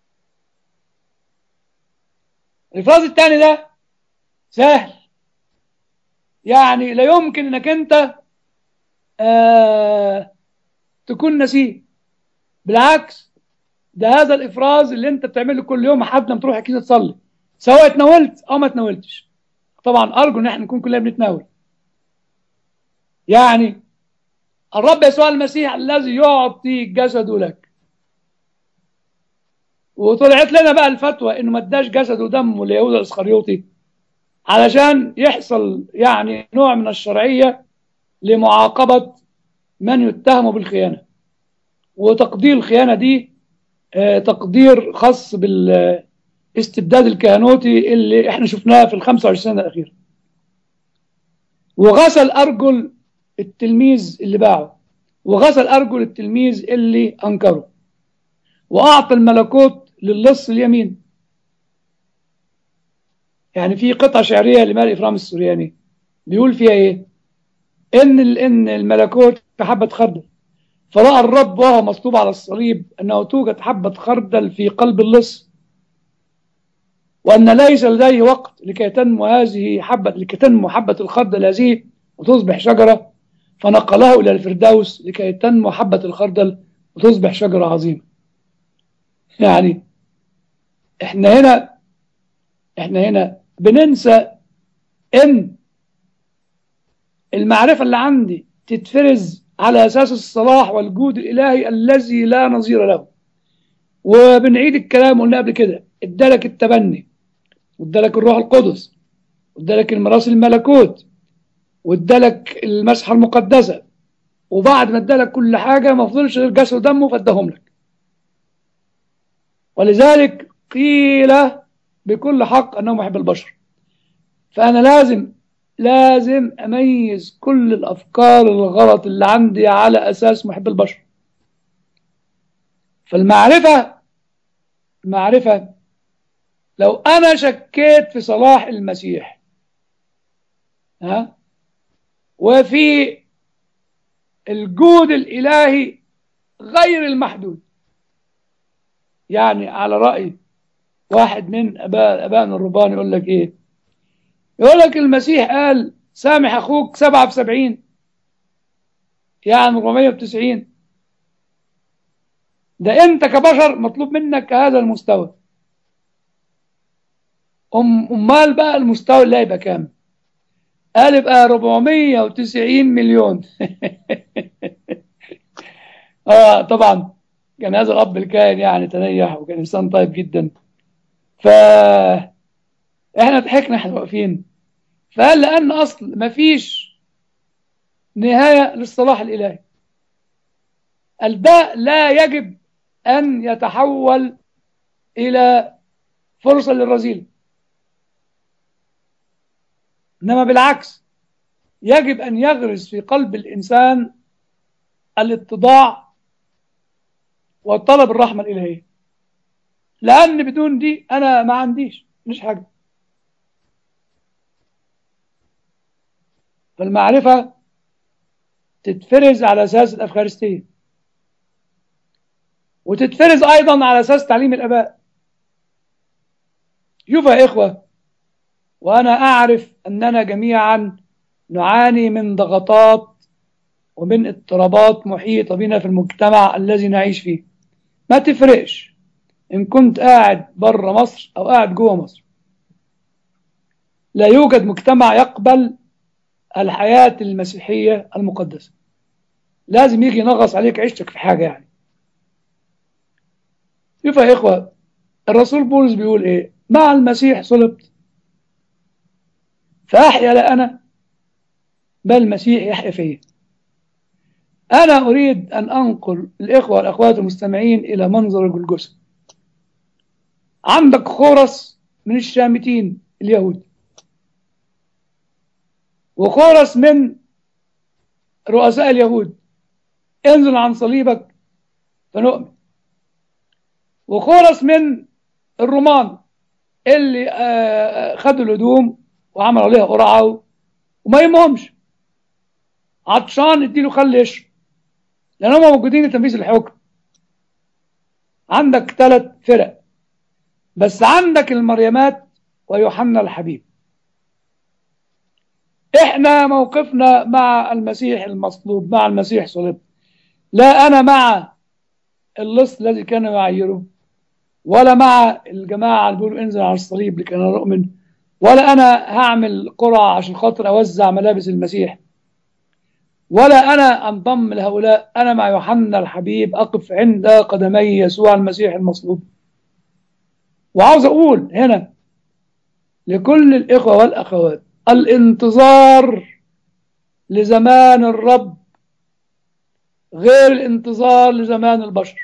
S2: الإفراز التاني ده سهل يعني لا يمكن انك انت آه تكون نسيه بالعكس ده هذا الافراز اللي انت بتعمله كل يوم لحد ما تروح الكنيسه تصلي سواء اتناولت او ما اتناولتش طبعا ارجو ان احنا نكون كلنا بنتناول يعني الرب يسوع المسيح الذي يعطي جسده لك وطلعت لنا بقى الفتوى انه ما اداش جسده ودمه ليهوذا الاسخريوطي علشان يحصل يعني نوع من الشرعيه لمعاقبه من يتهم بالخيانه وتقدير الخيانه دي تقدير خاص بالاستبداد الكهنوتي اللي احنا شفناه في ال 25 سنه الاخيره وغسل ارجل التلميذ اللي باعه وغسل ارجل التلميذ اللي انكره واعطى الملكوت للص اليمين يعني في قطعه شعريه لمال افرام السورياني بيقول فيها ايه ان ان الملكوت كحبه خردل فرأى الرب وهو مصلوب على الصليب أنه توجد حبة خردل في قلب اللص وأن ليس لديه وقت لكي تنمو هذه حبة لكي تنمو حبة الخردل هذه وتصبح شجرة فنقله إلى الفردوس لكي تنمو حبة الخردل وتصبح شجرة عظيمة يعني احنا هنا احنا هنا بننسى ان المعرفة اللي عندي تتفرز على أساس الصلاح والجود الإلهي الذي لا نظير له وبنعيد الكلام قلنا قبل كده ادالك التبني وادالك الروح القدس وادالك الميراث الملكوت وادالك المسحة المقدسة وبعد ما ادالك كل حاجة ما فضلش غير جسد ودمه فادهم لك ولذلك قيل بكل حق أنه محب البشر فأنا لازم لازم أميز كل الأفكار الغلط اللي عندي على أساس محب البشر فالمعرفة المعرفة لو أنا شكيت في صلاح المسيح ها وفي الجود الإلهي غير المحدود يعني على رأي واحد من أباء أبائنا الربان يقول لك إيه يقول لك المسيح قال سامح أخوك سبعة في سبعين يعني 490 ده أنت كبشر مطلوب منك هذا المستوى أم أمال بقى المستوى اللي هيبقى كام قال يبقى 490 مليون اه طبعا كان هذا الاب الكائن يعني تنيح وكان انسان طيب جدا ف احنا ضحكنا احنا واقفين فقال لان اصل ما فيش نهايه للصلاح الالهي الداء لا يجب ان يتحول الى فرصه للرذيله انما بالعكس يجب ان يغرس في قلب الانسان الاتضاع وطلب الرحمه الالهيه لان بدون دي انا ما عنديش مش حاجه فالمعرفه تتفرز على اساس الافخارستيه وتتفرز ايضا على اساس تعليم الاباء شوفوا يا اخوه وانا اعرف اننا جميعا نعاني من ضغطات ومن اضطرابات محيطه بنا في المجتمع الذي نعيش فيه ما تفرقش ان كنت قاعد بره مصر او قاعد جوه مصر لا يوجد مجتمع يقبل الحياه المسيحيه المقدسه لازم يجي ينغص عليك عيشتك في حاجه يعني شوف يا اخوه الرسول بولس بيقول ايه مع المسيح صلبت فأحيا لا أنا بل المسيح يحيا فيا أنا أريد أن أنقل الإخوة والأخوات المستمعين إلى منظر الجلجسة عندك خورس من الشامتين اليهود وخورس من رؤساء اليهود انزل عن صليبك فنؤمن وخورس من الرومان اللي خدوا الهدوم وعمل عليها قرعه وما يهمهمش عطشان اديله خل يشرب لان هم موجودين لتنفيذ الحكم عندك ثلاث فرق بس عندك المريمات ويوحنا الحبيب احنا موقفنا مع المسيح المصلوب مع المسيح صلب لا انا مع اللص الذي كان يعيره ولا مع الجماعه اللي بيقولوا انزل على الصليب لكي انا نؤمن ولا انا هعمل قرعه عشان خاطر اوزع ملابس المسيح ولا انا انضم لهؤلاء انا مع يوحنا الحبيب اقف عند قدمي يسوع المسيح المصلوب وعاوز اقول هنا لكل الاخوه والاخوات الانتظار لزمان الرب غير الانتظار لزمان البشر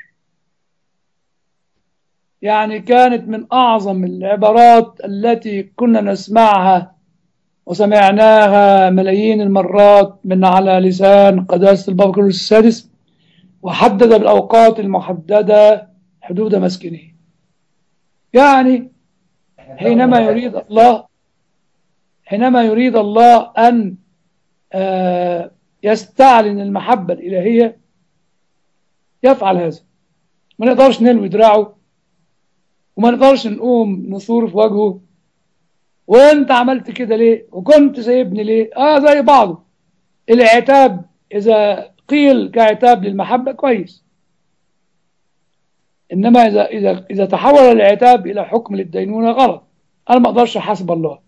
S2: يعني كانت من أعظم العبارات التي كنا نسمعها وسمعناها ملايين المرات من على لسان قداسة البابا كارلوس السادس وحدد بالأوقات المحددة حدود مسكنه يعني حينما يريد الله حينما يريد الله أن يستعلن المحبة الإلهية يفعل هذا ما نقدرش نلوي دراعه وما نقدرش نقوم نثور في وجهه وانت عملت كده ليه وكنت سايبني ليه اه زي بعضه العتاب اذا قيل كعتاب للمحبة كويس انما اذا اذا اذا تحول العتاب الى حكم للدينونة غلط انا ما اقدرش احاسب الله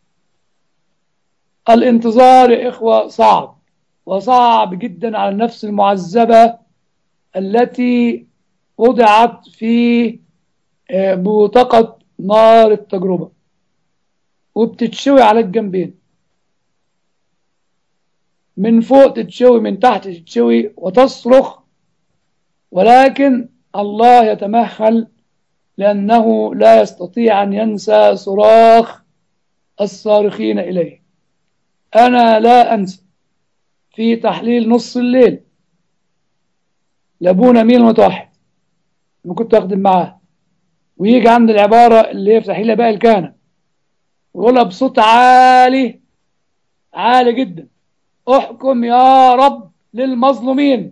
S2: الانتظار يا اخوة صعب وصعب جدا على النفس المعذبة التي وضعت في بوتقة نار التجربة وبتتشوي على الجنبين من فوق تتشوي من تحت تتشوي وتصرخ ولكن الله يتمهل لأنه لا يستطيع أن ينسى صراخ الصارخين إليه أنا لا أنسى في تحليل نص الليل لابونا مين المتوحد لما كنت أخدم معاه ويجي عند العبارة اللي هي في تحليل باقي الكهنة ويقولها بصوت عالي عالي جدا احكم يا رب للمظلومين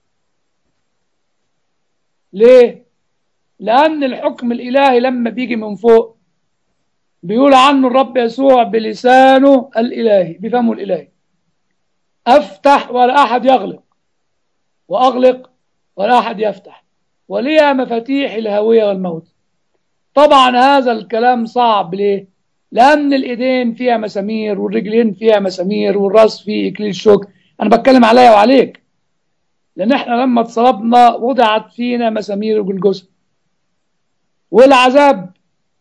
S2: ليه لأن الحكم الإلهي لما بيجي من فوق بيقول عنه الرب يسوع بلسانه الإلهي بفمه الإلهي أفتح ولا أحد يغلق وأغلق ولا أحد يفتح وليها مفاتيح الهوية والموت طبعا هذا الكلام صعب ليه لأن الإيدين فيها مسامير والرجلين فيها مسامير والرأس فيه إكليل شوك أنا بتكلم عليا وعليك لأن إحنا لما اتصلبنا وضعت فينا مسامير وجلجسة والعذاب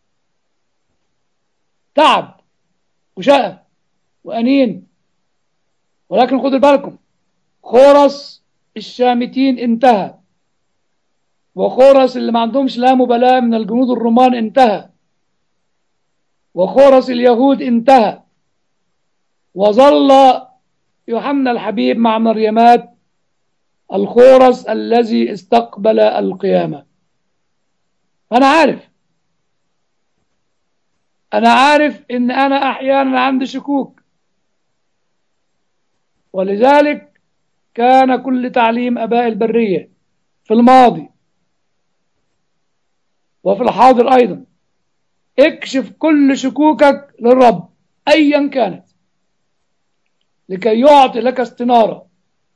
S2: تعب وشقى وأنين ولكن خدوا بالكم خورس الشامتين انتهى وخورس اللي ما عندهمش لا مبالاة من الجنود الرومان انتهى وخورس اليهود انتهى وظل يوحنا الحبيب مع مريمات الخورس الذي استقبل القيامة أنا عارف أنا عارف إن أنا أحيانا عندي شكوك ولذلك كان كل تعليم أباء البرية في الماضي وفي الحاضر أيضا اكشف كل شكوكك للرب أيا كانت لكي يعطي لك استنارة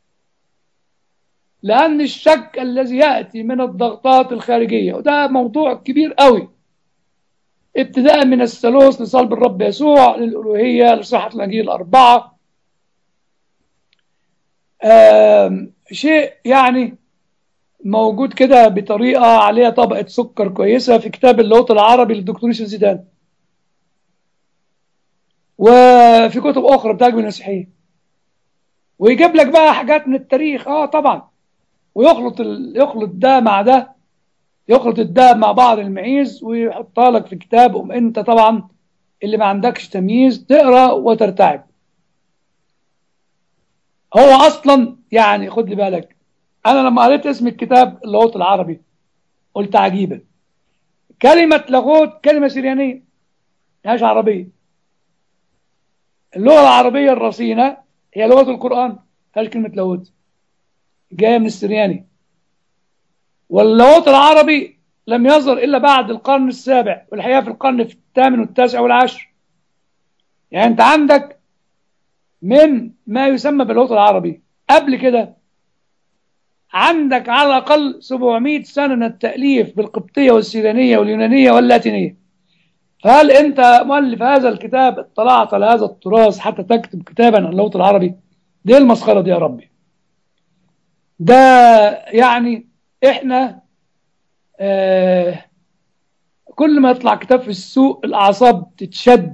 S2: لأن الشك الذي يأتي من الضغطات الخارجية وده موضوع كبير قوي ابتداء من الثالوث لصلب الرب يسوع للألوهية لصحة الأنجيل الأربعة شيء يعني موجود كده بطريقة عليها طبقة سكر كويسة في كتاب اللوط العربي للدكتور يوسف زيدان وفي كتب أخرى بتاعت المسيحية ويجيب لك بقى حاجات من التاريخ اه طبعا ويخلط ال... يخلط ده مع ده يخلط الدهب مع بعض المعيز ويحطها لك في كتاب وم انت طبعا اللي ما عندكش تمييز تقرا وترتعب هو اصلا يعني خد لي بالك انا لما قريت اسم الكتاب اللغوت العربي قلت عجيبه كلمه لغوت كلمه سريانيه مش عربيه اللغه العربيه الرصينه هي لغه القران هاش كلمه لغوت جايه من السرياني واللغوت العربي لم يظهر الا بعد القرن السابع والحقيقه في القرن في الثامن والتاسع والعاشر يعني انت عندك من ما يسمى باللغوت العربي قبل كده عندك على الأقل 700 سنة من التأليف بالقبطية والسيرانية واليونانية واللاتينية فهل أنت مؤلف هذا الكتاب اطلعت على هذا التراث حتى تكتب كتابا عن اللغة العربي دي المسخرة دي يا ربي ده يعني احنا آه كل ما يطلع كتاب في السوق الأعصاب تتشد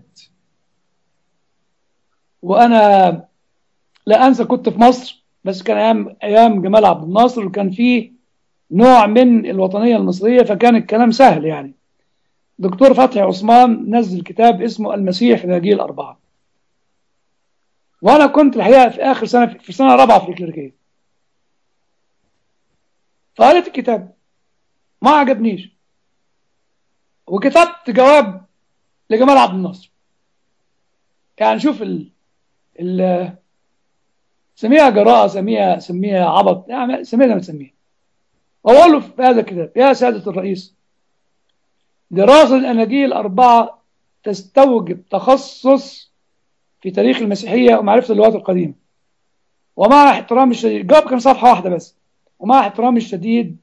S2: وأنا لا أنسى كنت في مصر بس كان ايام ايام جمال عبد الناصر وكان فيه نوع من الوطنيه المصريه فكان الكلام سهل يعني دكتور فتحي عثمان نزل كتاب اسمه المسيح في الاناجيل الاربعه وانا كنت الحقيقه في اخر سنه في سنه رابعه في الكليريكيه فقريت الكتاب ما عجبنيش وكتبت جواب لجمال عبد الناصر يعني شوف ال ال سميها جراءة سميها سميها عبط يعني سميها ما تسميها وأقول له في هذا الكتاب يا سادة الرئيس دراسة الأناجيل الأربعة تستوجب تخصص في تاريخ المسيحية ومعرفة اللغات القديمة ومع احترامي الشديد الجواب كان صفحة واحدة بس ومع احترامي الشديد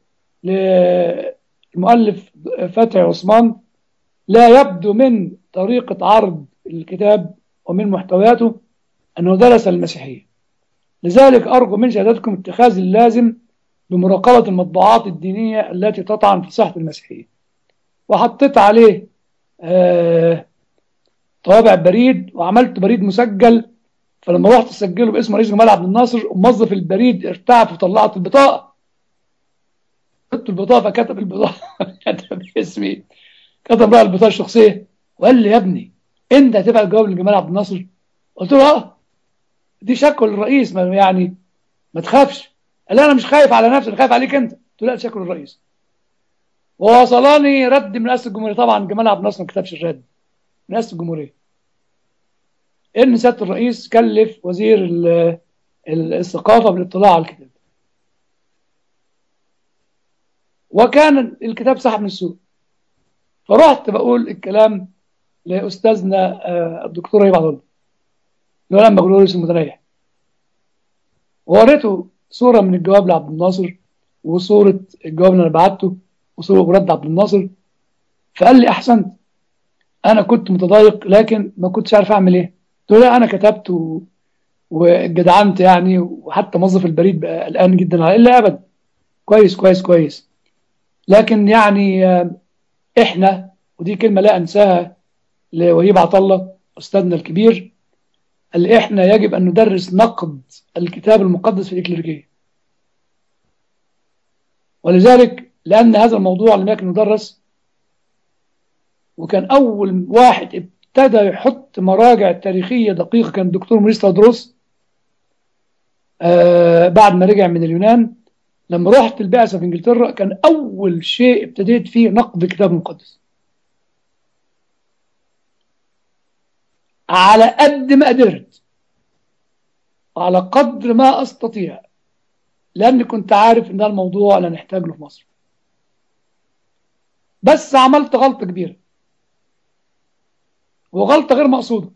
S2: للمؤلف فتحي عثمان لا يبدو من طريقة عرض الكتاب ومن محتوياته أنه درس المسيحية لذلك أرجو من سيادتكم اتخاذ اللازم بمراقبة المطبوعات الدينية التي تطعن في صحة المسيحية وحطيت عليه آه طوابع بريد وعملت بريد مسجل فلما رحت اسجله باسم رئيس جمال عبد الناصر موظف البريد ارتعب وطلعت البطاقه كتبت البطاقه فكتب البطاقه كتب اسمي كتب بقى البطاقه الشخصيه وقال لي يا ابني انت هتبعت جواب لجمال عبد الناصر قلت له اه دي شكوى للرئيس ما يعني ما تخافش قال لي انا مش خايف على نفسي انا خايف عليك انت قلت له لا شكوى للرئيس ووصلاني رد من رئاسه الجمهوريه طبعا جمال عبد الناصر ما كتبش الرد من رئاسه الجمهوريه ان سياده الرئيس كلف وزير الثقافه بالاطلاع على الكتاب وكان الكتاب سحب من السوق فرحت بقول الكلام لاستاذنا الدكتور رهيب عبد الله اللي هو لما بقول رئيس المتريح ووريته صوره من الجواب لعبد الناصر وصوره الجواب اللي انا بعته وصوره رد عبد الناصر فقال لي احسنت انا كنت متضايق لكن ما كنتش عارف اعمل ايه قلت له انا كتبت و... وجدعنت يعني وحتى موظف البريد بقى قلقان جدا على الا ابدا كويس كويس كويس لكن يعني احنا ودي كلمه لا انساها لوهيب عطله استاذنا الكبير قال احنا يجب ان ندرس نقد الكتاب المقدس في الإكليريكية ولذلك لأن هذا الموضوع لم يكن يدرس وكان أول واحد ابتدى يحط مراجع تاريخية دقيقة كان الدكتور موريس تودروس آه بعد ما رجع من اليونان لما رحت البعثة في انجلترا كان أول شيء ابتديت فيه نقد الكتاب المقدس على قد ما قدرت على قدر ما أستطيع لأني كنت عارف إن ده الموضوع اللي هنحتاج له في مصر بس عملت غلطة كبيرة وغلطة غير مقصودة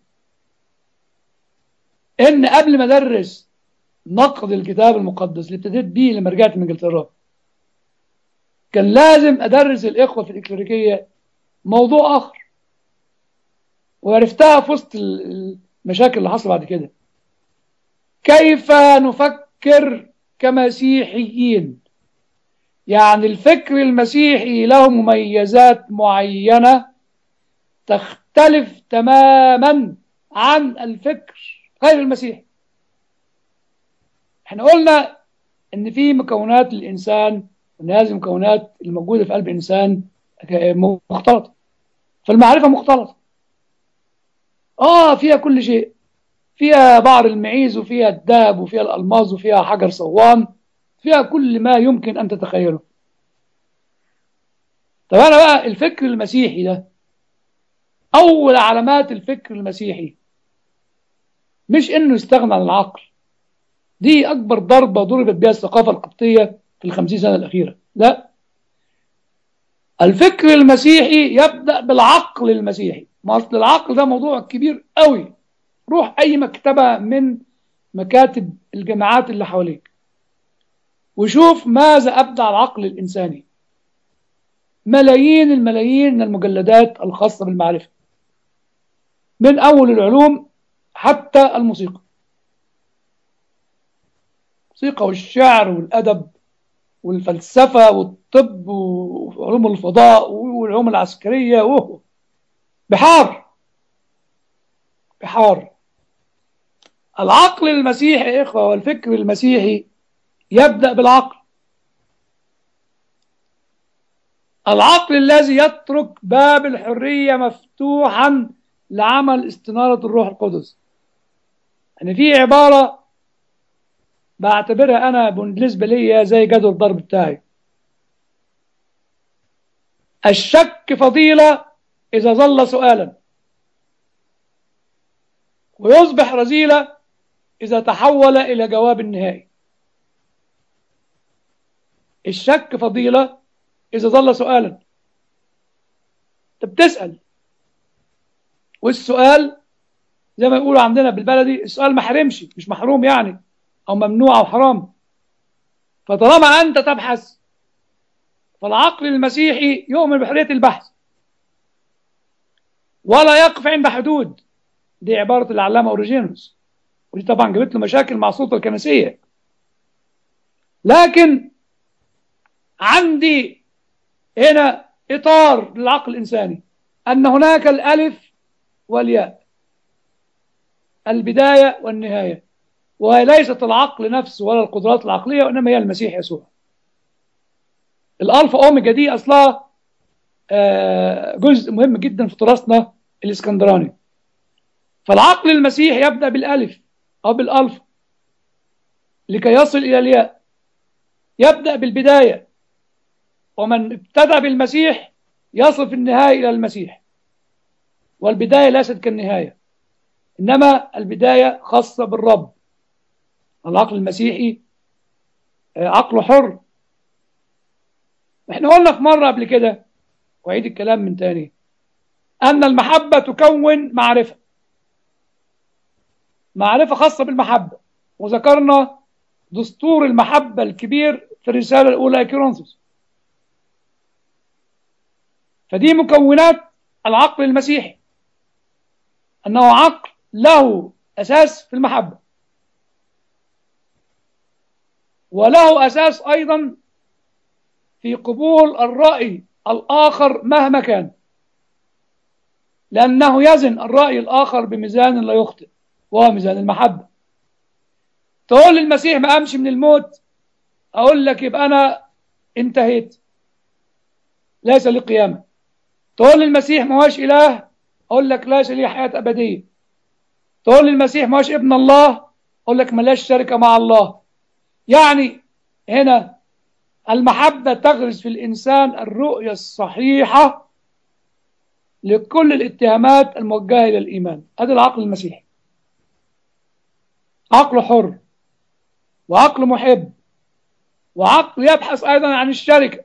S2: إن قبل ما أدرس نقد الكتاب المقدس اللي ابتديت بيه لما رجعت من انجلترا كان لازم أدرس الإخوة في الإكليريكية موضوع آخر وعرفتها في وسط المشاكل اللي حصل بعد كده كيف نفكر كمسيحيين يعني الفكر المسيحي له مميزات معينة تختلف تماما عن الفكر غير المسيحي احنا قلنا ان في مكونات الانسان ان هذه المكونات الموجودة في قلب الانسان مختلطة فالمعرفة مختلطة اه فيها كل شيء فيها بعر المعيز وفيها الذهب وفيها الألماظ وفيها حجر صوان فيها كل ما يمكن أن تتخيله طب أنا بقى الفكر المسيحي ده أول علامات الفكر المسيحي مش إنه يستغنى عن العقل دي أكبر ضربة ضربت بها الثقافة القبطية في الخمسين سنة الأخيرة لا الفكر المسيحي يبدأ بالعقل المسيحي ما أصل العقل ده موضوع كبير قوي روح أي مكتبة من مكاتب الجامعات اللي حواليك وشوف ماذا أبدع العقل الإنساني ملايين الملايين من المجلدات الخاصة بالمعرفة من أول العلوم حتى الموسيقى الموسيقى والشعر والأدب والفلسفة والطب وعلوم الفضاء والعلوم العسكرية وهو بحار بحار العقل المسيحي يا إخوة والفكر المسيحي يبدأ بالعقل العقل الذي يترك باب الحرية مفتوحا لعمل استنارة الروح القدس يعني في عبارة بعتبرها أنا بالنسبة لي زي جدول الضرب بتاعي الشك فضيلة إذا ظل سؤالا ويصبح رذيلة إذا تحول إلى جواب نهائي الشك فضيلة إذا ظل سؤالا أنت بتسأل والسؤال زي ما يقولوا عندنا بالبلدي السؤال ما حرمش مش محروم يعني أو ممنوع أو حرام فطالما أنت تبحث فالعقل المسيحي يؤمن بحرية البحث ولا يقف عند حدود دي عبارة العلامة أوريجينوس ودي طبعا جابت له مشاكل مع السلطة الكنسية لكن عندي هنا إطار للعقل الإنساني أن هناك الألف والياء البداية والنهاية وهي ليست العقل نفسه ولا القدرات العقلية وإنما هي المسيح يسوع الألفا أوميجا دي أصلها جزء مهم جدا في تراثنا الإسكندراني فالعقل المسيحي يبدأ بالألف أو بالألف لكي يصل إلى الياء يبدأ بالبداية ومن ابتدأ بالمسيح يصل في النهاية إلى المسيح والبداية ليست كالنهاية إنما البداية خاصة بالرب العقل المسيحي عقله حر احنا قلنا في مرة قبل كده وعيد الكلام من تاني أن المحبة تكون معرفة معرفة خاصة بالمحبة وذكرنا دستور المحبة الكبير في الرسالة الأولى كورنثوس فدي مكونات العقل المسيحي أنه عقل له أساس في المحبة وله أساس أيضا في قبول الرأي الآخر مهما كان لأنه يزن الرأي الآخر بميزان لا يخطئ وهو ميزان المحبة تقول للمسيح ما أمشي من الموت أقول لك يبقى أنا انتهيت ليس لي قيامة تقول للمسيح ما هوش إله أقول لك ليس لي حياة أبدية تقول للمسيح ما هوش ابن الله أقول لك ملاش شركة مع الله يعني هنا المحبة تغرس في الإنسان الرؤية الصحيحة لكل الاتهامات الموجهة إلى الإيمان هذا العقل المسيحي عقل حر وعقل محب وعقل يبحث أيضا عن الشركة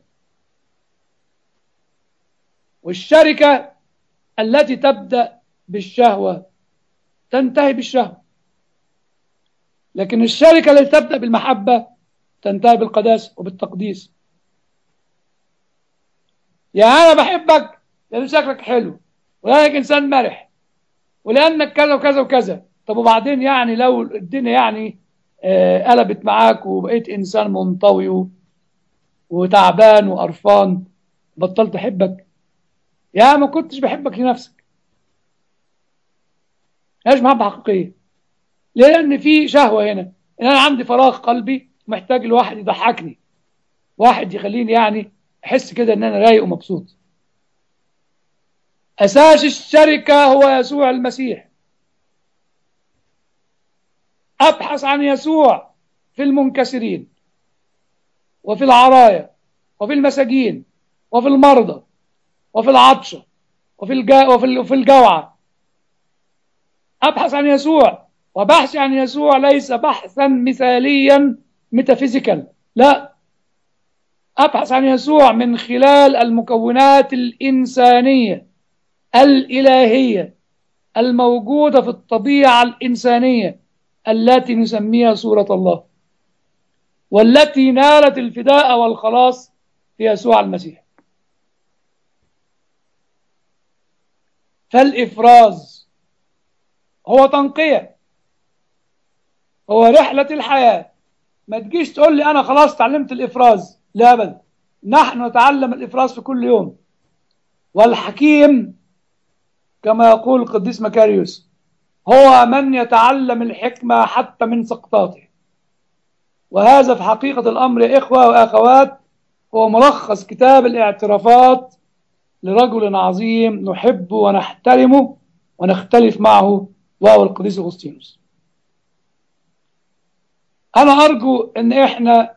S2: والشركة التي تبدأ بالشهوة تنتهي بالشهوة لكن الشركة التي تبدأ بالمحبة تنتهي بالقداسة وبالتقديس يعني أنا بحبك لأن شكلك حلو ولأنك إنسان مرح ولأنك كذا وكذا وكذا طب وبعدين يعني لو الدنيا يعني آه قلبت معاك وبقيت إنسان منطوي وتعبان وقرفان بطلت أحبك يا ما كنتش بحبك لنفسك مش محبة حقيقية لأن في شهوة هنا إن أنا عندي فراغ قلبي محتاج لواحد يضحكني واحد يخليني يعني أحس كده إن أنا رايق ومبسوط أساس الشركة هو يسوع المسيح أبحث عن يسوع في المنكسرين وفي العرايا وفي المساجين وفي المرضى وفي العطشة وفي الجا وفي وفي الجوعة أبحث عن يسوع وبحثي عن يسوع ليس بحثا مثاليا ميتافيزيكال لا أبحث عن يسوع من خلال المكونات الإنسانية الإلهية الموجودة في الطبيعة الإنسانية التي نسميها صورة الله والتي نالت الفداء والخلاص في يسوع المسيح فالإفراز هو تنقية هو رحلة الحياة ما تجيش تقول لي أنا خلاص تعلمت الإفراز لا أبدا نحن نتعلم الإفراز في كل يوم والحكيم كما يقول القديس مكاريوس هو من يتعلم الحكمة حتى من سقطاته وهذا في حقيقة الأمر يا إخوة وأخوات هو ملخص كتاب الاعترافات لرجل عظيم نحبه ونحترمه ونختلف معه وهو القديس أغسطينوس أنا أرجو أن إحنا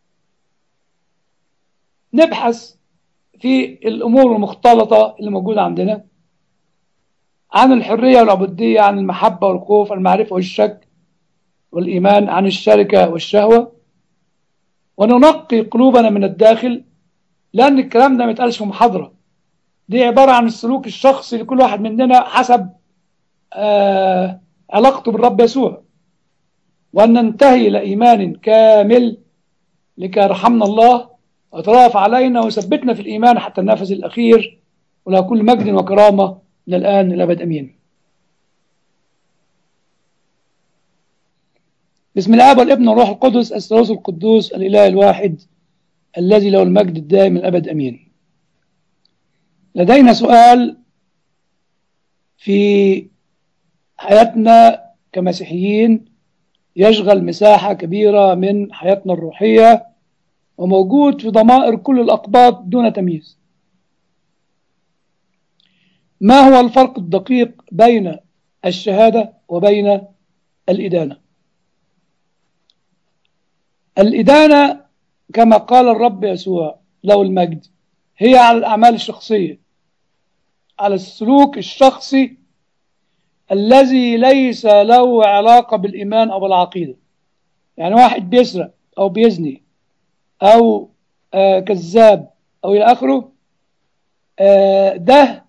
S2: نبحث في الأمور المختلطة اللي موجودة عندنا عن الحرية والعبودية عن المحبة والخوف المعرفة والشك والإيمان عن الشركة والشهوة وننقي قلوبنا من الداخل لأن الكلام ده ما يتقالش في محاضرة دي عبارة عن السلوك الشخصي لكل واحد مننا حسب آه علاقته بالرب يسوع وأن ننتهي إلى إيمان كامل لكي يرحمنا الله ويترافع علينا ويثبتنا في الإيمان حتى النفس الأخير وله كل مجد وكرامة من الآن إلى الأبد أمين بسم الله والابن والروح القدس الثالوث القدوس الإله الواحد الذي له المجد الدائم الأبد أمين لدينا سؤال في حياتنا كمسيحيين يشغل مساحة كبيرة من حياتنا الروحية وموجود في ضمائر كل الأقباط دون تمييز ما هو الفرق الدقيق بين الشهادة وبين الإدانة الإدانة كما قال الرب يسوع له المجد هي على الأعمال الشخصية على السلوك الشخصي الذي ليس له علاقة بالإيمان أو بالعقيدة يعني واحد بيسرق أو بيزني أو آه كذاب أو إلى آخره آه ده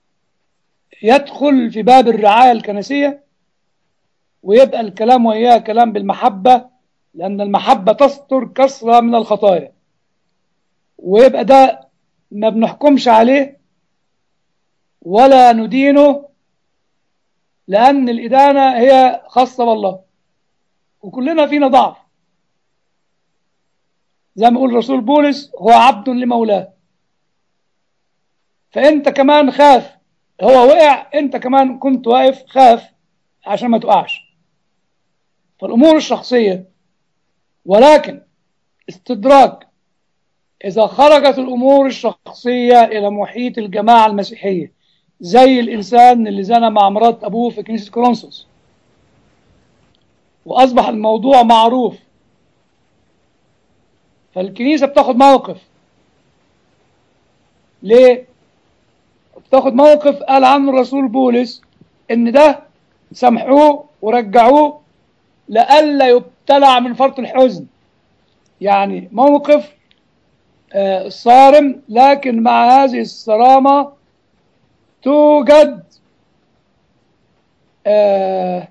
S2: يدخل في باب الرعاية الكنسية ويبقى الكلام وإياه كلام بالمحبة لأن المحبة تستر كثرة من الخطايا ويبقى ده ما بنحكمش عليه ولا ندينه لأن الإدانة هي خاصة بالله وكلنا فينا ضعف زي ما يقول رسول بولس هو عبد لمولاه فأنت كمان خاف هو وقع أنت كمان كنت واقف خاف عشان ما تقعش فالأمور الشخصية ولكن استدراك إذا خرجت الأمور الشخصية إلى محيط الجماعة المسيحية زي الإنسان اللي زنى مع مرات أبوه في كنيسة كورنثوس وأصبح الموضوع معروف فالكنيسة بتاخد موقف ليه؟ بتاخد موقف قال عنه الرسول بولس إن ده سامحوه ورجعوه لئلا يبتلع من فرط الحزن يعني موقف آه صارم لكن مع هذه الصرامة توجد آه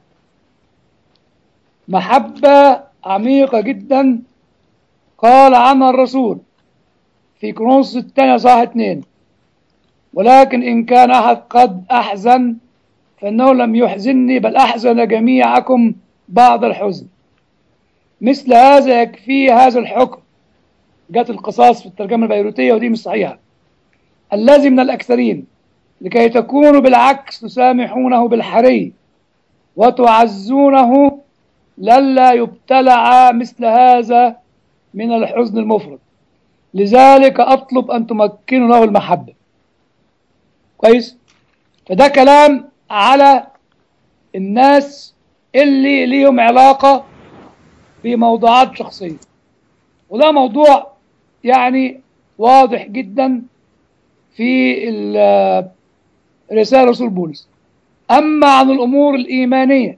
S2: محبة عميقة جدا قال عنها الرسول في كرونس الثانية صح اتنين ولكن إن كان أحد قد أحزن فإنه لم يحزنني بل أحزن جميعكم بعض الحزن مثل هذا يكفي هذا الحكم جت القصاص في الترجمة البيروتية ودي مش صحيحة الذي من الأكثرين لكي تكونوا بالعكس تسامحونه بالحري وتعزونه للا يبتلع مثل هذا من الحزن المفرط لذلك أطلب أن تمكنوا له المحبة كويس فده كلام على الناس اللي ليهم علاقة بموضوعات شخصية وده موضوع يعني واضح جدا في رسالة رسول بولس أما عن الأمور الإيمانية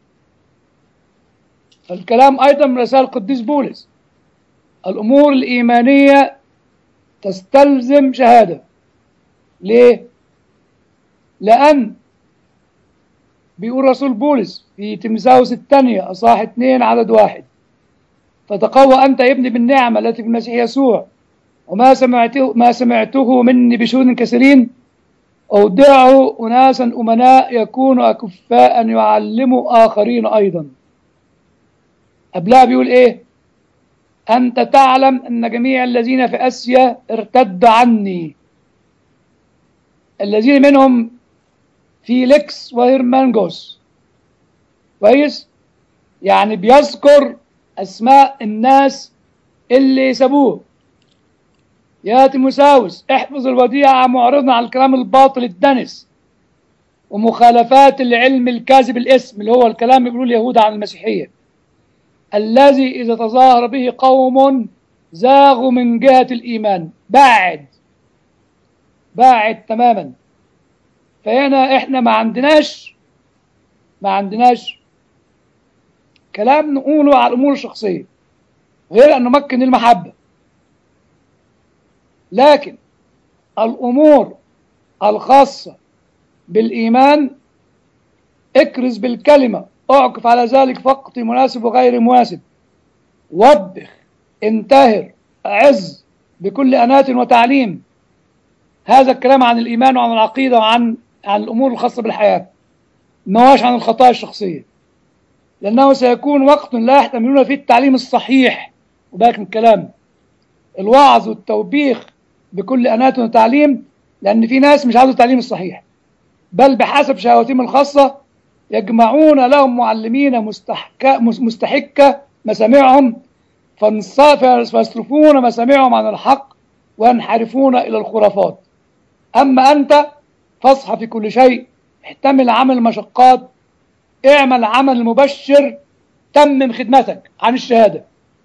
S2: فالكلام أيضا من رسالة القديس بولس الأمور الإيمانية تستلزم شهادة ليه؟ لأن بيقول رسول بولس في تمساوس الثانية أصحاح اثنين عدد واحد فتقوى أنت يا ابني بالنعمة التي في المسيح يسوع وما سمعته ما سمعته مني بشهود كثيرين أودعه أناسا أمناء يكونوا أكفاء يعلموا آخرين أيضا قبلها بيقول إيه أنت تعلم أن جميع الذين في أسيا ارتد عني الذين منهم فيليكس وهيرمانجوس كويس يعني بيذكر أسماء الناس اللي سابوه يا تيموساوس احفظ الوديعة معرضا على الكلام الباطل الدنس ومخالفات العلم الكاذب الاسم اللي هو الكلام يقولوا اليهود عن المسيحية الذي إذا تظاهر به قوم زاغوا من جهة الإيمان باعد باعد تماما فهنا احنا ما عندناش ما عندناش كلام نقوله على الأمور الشخصية غير أن نمكن المحبة لكن الأمور الخاصة بالإيمان اكرز بالكلمة اعكف على ذلك فقط مناسب وغير مناسب وبخ انتهر عز بكل أنات وتعليم هذا الكلام عن الإيمان وعن العقيدة وعن عن الأمور الخاصة بالحياة ما هوش عن الخطايا الشخصية لأنه سيكون وقت لا يحتملون فيه التعليم الصحيح وبالك من الكلام الوعظ والتوبيخ بكل أنات وتعليم لأن في ناس مش عاوزة التعليم الصحيح بل بحسب شهواتهم الخاصة يجمعون لهم معلمين مستحكة مستحكة مسامعهم فيصرفون مسامعهم عن الحق وينحرفون إلى الخرافات أما أنت فاصحى في كل شيء احتمل عمل المشقات اعمل عمل مبشر تمم خدمتك عن الشهادة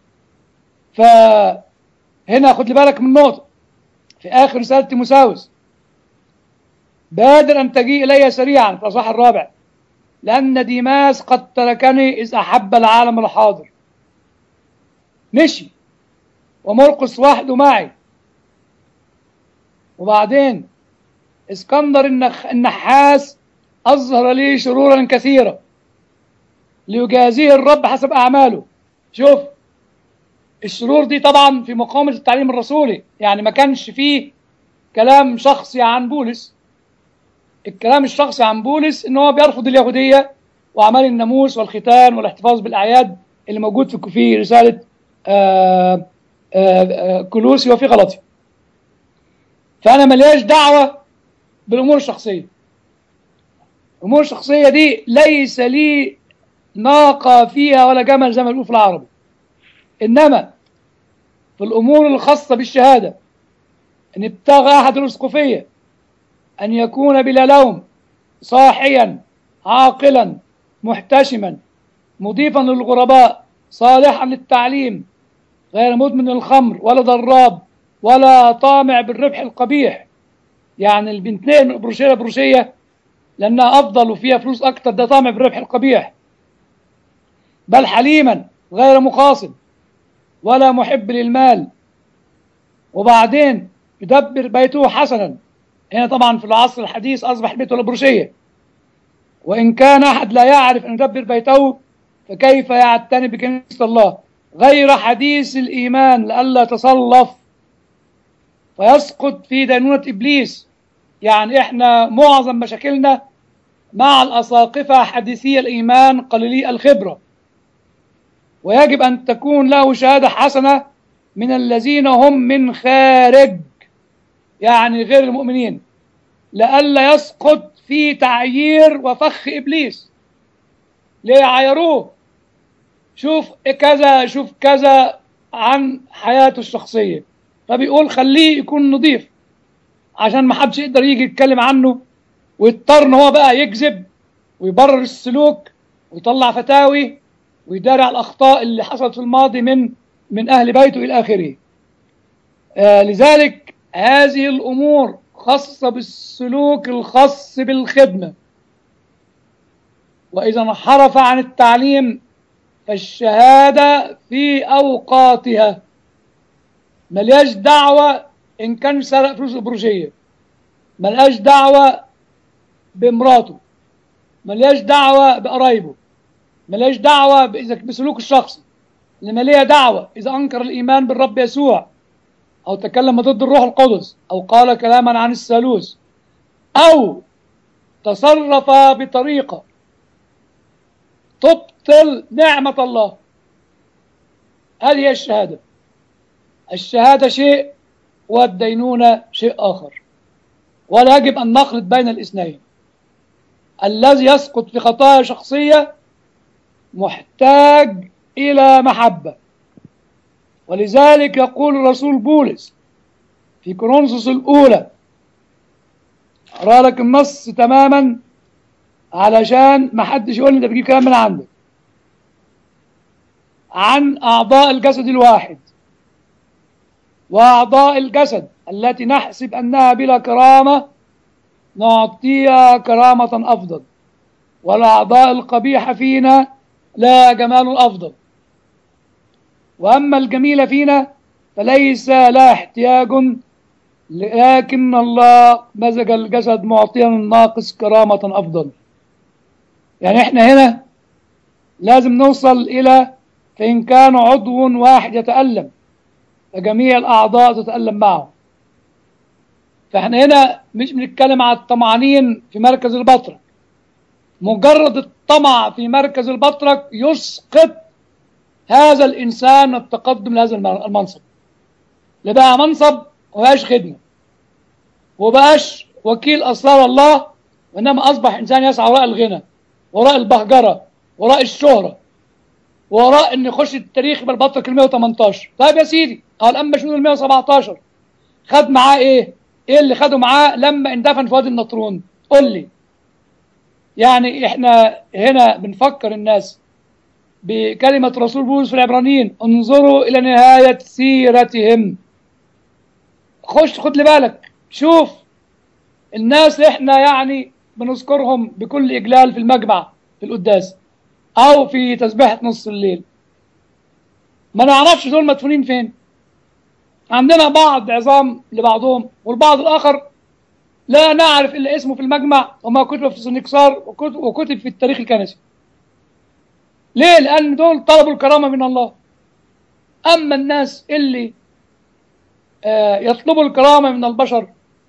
S2: فهنا خد بالك من نقطة في آخر رسالة تيموساوس بادر أن تجيء إلي سريعا في الأصحاح الرابع لأن ديماس قد تركني إذ أحب العالم الحاضر مشي ومرقس وحده معي وبعدين اسكندر النخ... النحاس أظهر لي شرورا كثيرة ليجازيه الرب حسب أعماله شوف الشرور دي طبعا في مقامة التعليم الرسولي يعني ما كانش فيه كلام شخصي عن بولس الكلام الشخصي عن بولس ان هو بيرفض اليهودية وأعمال الناموس والختان والاحتفاظ بالأعياد اللي موجود في في رسالة آآ آآ كلوسي وفي غلطي فأنا ملياش دعوة بالأمور الشخصية الأمور الشخصية دي ليس لي ناقة فيها ولا جمل زي ما بيقولوا في العربي إنما في الأمور الخاصة بالشهادة أن ابتغى أحد الأسقفية أن يكون بلا لوم صاحيا عاقلا محتشما مضيفا للغرباء صالحا للتعليم غير مدمن الخمر ولا ضراب ولا طامع بالربح القبيح يعني البنتين من بروشية لبروشية لأنها أفضل وفيها فلوس أكتر ده طامع بالربح القبيح بل حليما غير مقاصد ولا محب للمال وبعدين يدبر بيته حسنا هنا طبعا في العصر الحديث أصبح البيت ولا بروشية وإن كان أحد لا يعرف أن يدبر بيته فكيف يعتني بكنيسة الله غير حديث الإيمان لئلا تصلف فيسقط في دينونة إبليس يعني إحنا معظم مشاكلنا مع الأساقفة حديثي الإيمان قليلي الخبرة ويجب أن تكون له شهادة حسنة من الذين هم من خارج يعني غير المؤمنين لئلا يسقط في تعيير وفخ إبليس ليه عايروه شوف كذا شوف كذا عن حياته الشخصية فبيقول خليه يكون نظيف عشان ما حدش يقدر يجي يتكلم عنه ويضطر ان هو بقى يكذب ويبرر السلوك ويطلع فتاوي ويداري على الاخطاء اللي حصلت في الماضي من من اهل بيته الى اخره. آه لذلك هذه الامور خاصه بالسلوك الخاص بالخدمه. واذا انحرف عن التعليم فالشهاده في اوقاتها ملياش دعوه ان كان سرق فلوس البروشيه ملهاش دعوه بمراته ملهاش دعوه بقرايبه ملهاش دعوه اذا بسلوك الشخصي انما ليها دعوه اذا انكر الايمان بالرب يسوع او تكلم ضد الروح القدس او قال كلاما عن الثالوث او تصرف بطريقه تبطل نعمه الله هذه هي الشهاده الشهاده شيء والدينونه شيء اخر ولا يجب ان نخلط بين الاثنين الذي يسقط في خطايا شخصيه محتاج إلى محبة ولذلك يقول الرسول بولس في كورنثوس الأولى أقرأ لك النص تماما علشان ما حدش يقول لي أنت بتجيب كلام من عندك عن أعضاء الجسد الواحد وأعضاء الجسد التي نحسب أنها بلا كرامة نعطيها كرامة أفضل والأعضاء القبيحة فينا لا جمال الأفضل وأما الجميل فينا فليس لا احتياج لكن الله مزج الجسد معطيا الناقص كرامة أفضل يعني احنا هنا لازم نوصل إلى فإن كان عضو واحد يتألم فجميع الأعضاء تتألم معه فاحنا هنا مش بنتكلم على الطمعانين في مركز البطرك مجرد الطمع في مركز البطرك يسقط هذا الإنسان التقدم لهذا المنصب اللي بقى منصب وبقاش خدمة وبقاش وكيل أسرار الله وإنما أصبح إنسان يسعى وراء الغنى وراء البهجرة وراء الشهرة وراء إن يخش التاريخ بالبطرك ال 118 طيب يا سيدي أهو الأنبا شنود ال 117 خد معاه إيه؟ إيه اللي خده معاه لما اندفن في وادي النطرون؟ قول لي يعني إحنا هنا بنفكر الناس بكلمة رسول بولس في العبرانيين انظروا إلى نهاية سيرتهم خش خد لي بالك شوف الناس اللي احنا يعني بنذكرهم بكل إجلال في المجمع في القداس أو في تسبيحة نص الليل ما نعرفش دول مدفونين فين عندنا بعض عظام لبعضهم والبعض الآخر لا نعرف إلا اسمه في المجمع وما كتب في سنكسار وكتب, وكتب في التاريخ الكنسي ليه؟ لأن دول طلبوا الكرامة من الله أما الناس اللي آه يطلبوا الكرامة من البشر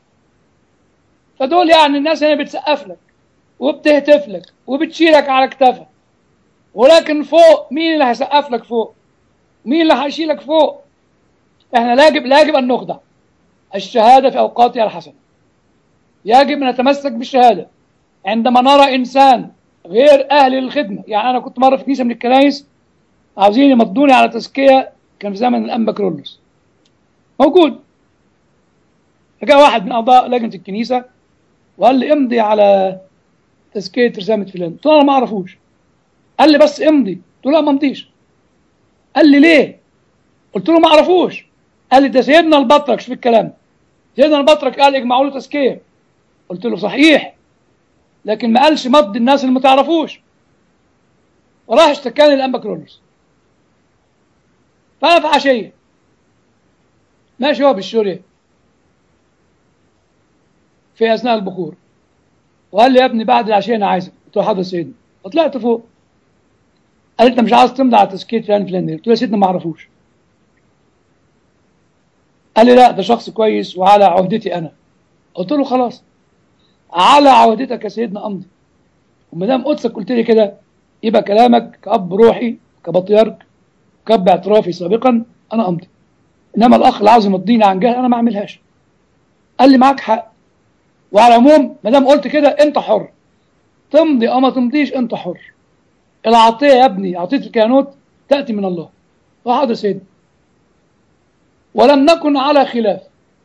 S2: فدول يعني الناس هنا بتسقف لك وبتهتف لك وبتشيلك على كتافها ولكن فوق مين اللي هيسقف لك فوق؟ مين اللي هيشيلك فوق؟ احنا لا يجب لا يجب ان نخضع الشهاده في اوقاتها الحسنه يجب ان نتمسك بالشهاده عندما نرى انسان غير اهل للخدمه يعني انا كنت مره في كنيسه من الكنايس عاوزين يمضوني على تزكيه كان في زمن الانبا كرولوس موجود فجاء واحد من اعضاء لجنه الكنيسه وقال لي امضي على تزكيه رسامه فلان قلت له انا ما اعرفوش قال لي بس امضي قلت له لا ما امضيش قال لي ليه قلت له ما اعرفوش قال لي ده سيدنا البطرك شوف الكلام سيدنا البطرك قال اجمعوا له تزكيه قلت له صحيح لكن ما قالش مض الناس اللي ما تعرفوش وراح اشتكاني الانبا كرولوس فانا في عشيه ماشي هو بالشوريه في اثناء البخور وقال لي يا ابني بعد العشيه انا عايزك قلت له حاضر يا سيدنا فطلعت فوق قال انت مش عاوز تمضي على تزكيه فلان فلان قلت له يا سيدنا ما اعرفوش قال لي لا ده شخص كويس وعلى عهدتي انا قلت له خلاص على عهدتك يا سيدنا امضي وما دام قدسك قلت لي كده يبقى كلامك كاب روحي كبطيرك كاب اعترافي سابقا انا امضي انما الاخ اللي عاوز يمضيني عن جهل انا ما اعملهاش قال لي معاك حق وعلى العموم ما دام قلت كده انت حر تمضي او ما تمضيش انت حر العطيه يا ابني عطيه الكهنوت تاتي من الله وحاضر سيدنا ولم نكن على خلاف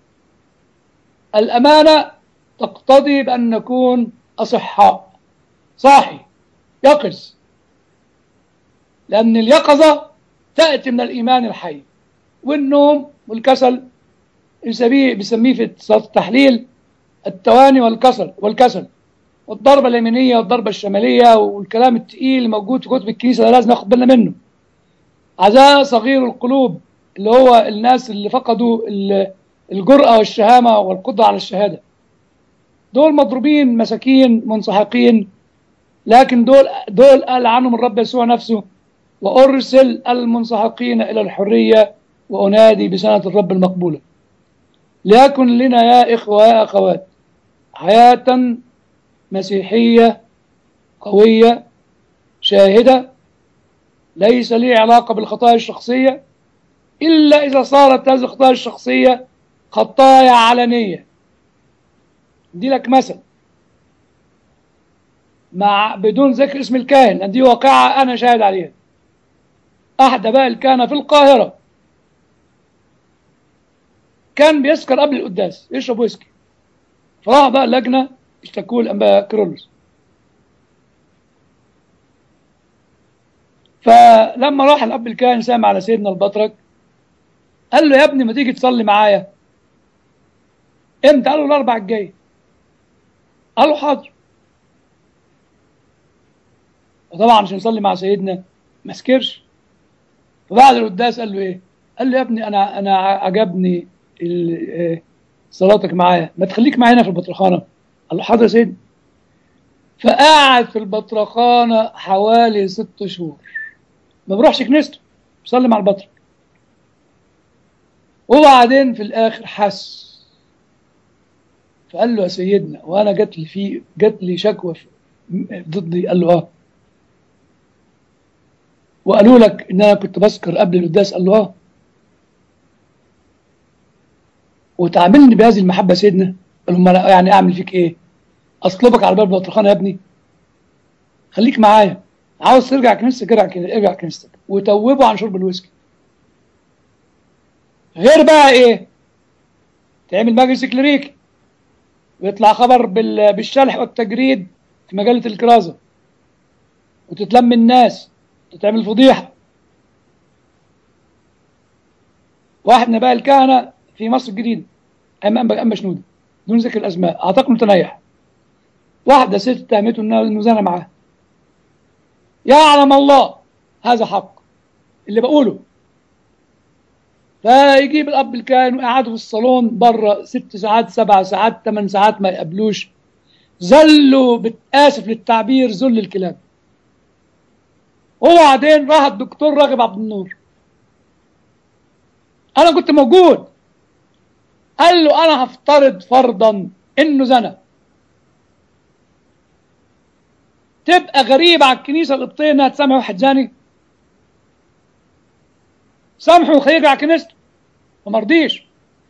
S2: الامانه تقتضي بأن نكون أصحاء صاحي يقظ لأن اليقظة تأتي من الإيمان الحي والنوم والكسل بيسميه بيسميه في التحليل التواني والكسل والكسل والضربة اليمينية والضربة الشمالية والكلام التقيل اللي موجود في كتب الكنيسة ده لازم ناخد بالنا منه عزاء صغير القلوب اللي هو الناس اللي فقدوا الجرأة والشهامة والقدرة على الشهادة دول مضروبين مساكين منسحقين لكن دول دول قال عنهم الرب يسوع نفسه وارسل المنسحقين الى الحريه وانادي بسنه الرب المقبوله ليكن لنا يا اخوه ويا اخوات حياه مسيحيه قويه شاهده ليس لي علاقه بالخطايا الشخصيه الا اذا صارت هذه الخطايا الشخصيه خطايا علنيه دي لك مثل مع بدون ذكر اسم الكاهن لان دي واقعة أنا شاهد عليها أحد بقى الكهنة في القاهرة كان بيسكر قبل القداس يشرب ويسكي فراح بقى اللجنة اشتكوه الأنبا كرولوس فلما راح الأب الكاهن سامع على سيدنا البطرك قال له يا ابني ما تيجي تصلي معايا امتى قال له الاربع الجاي قال له حاضر وطبعا عشان نصلي مع سيدنا ما سكرش فبعد القداس قال له ايه قال له يا ابني انا انا عجبني ال- آه، صلاتك معايا ما تخليك معانا في البطرخانه قال له حاضر يا سيدي فقعد في البطرخانه حوالي ست شهور ما بروحش كنيسته بيصلي مع البطرك وبعدين في الاخر حس فقال له يا سيدنا وانا جات لي في جات لي شكوى في- ضدي قال له اه وقالوا لك ان انا كنت بسكر قبل القداس قال له اه وتعاملني بهذه المحبه يا سيدنا قال له "أمال يعني اعمل فيك ايه اصلبك على باب البطرخانه يا ابني خليك معايا عاوز ترجع كنيستك ارجع كن- ارجع كنيستك وتوبه عن شرب الويسكي غير بقى ايه تعمل مجلس كليريكي ويطلع خبر بال- بالشلح والتجريد في مجله الكرازه وتتلم الناس وتتعمل فضيحه واحد من اباء الكهنه في مصر الجديده امام اما شنوده دون ذكر الاسماء اعتقد متنيح واحده ست اتهمته انه انه زنى معاها يعلم الله هذا حق اللي بقوله فيجيب الاب الكاهن ويقعدوا في الصالون بره ست ساعات سبع ساعات ثمان ساعات ما يقابلوش زلوا بتاسف للتعبير ذل الكلاب وبعدين راح الدكتور راغب عبد النور انا كنت موجود قال له انا هفترض فرضا انه زنى تبقى غريبة على الكنيسة القبطية انها تسامح واحد زاني سامحه وخليه يرجع كنيسته وما رضيش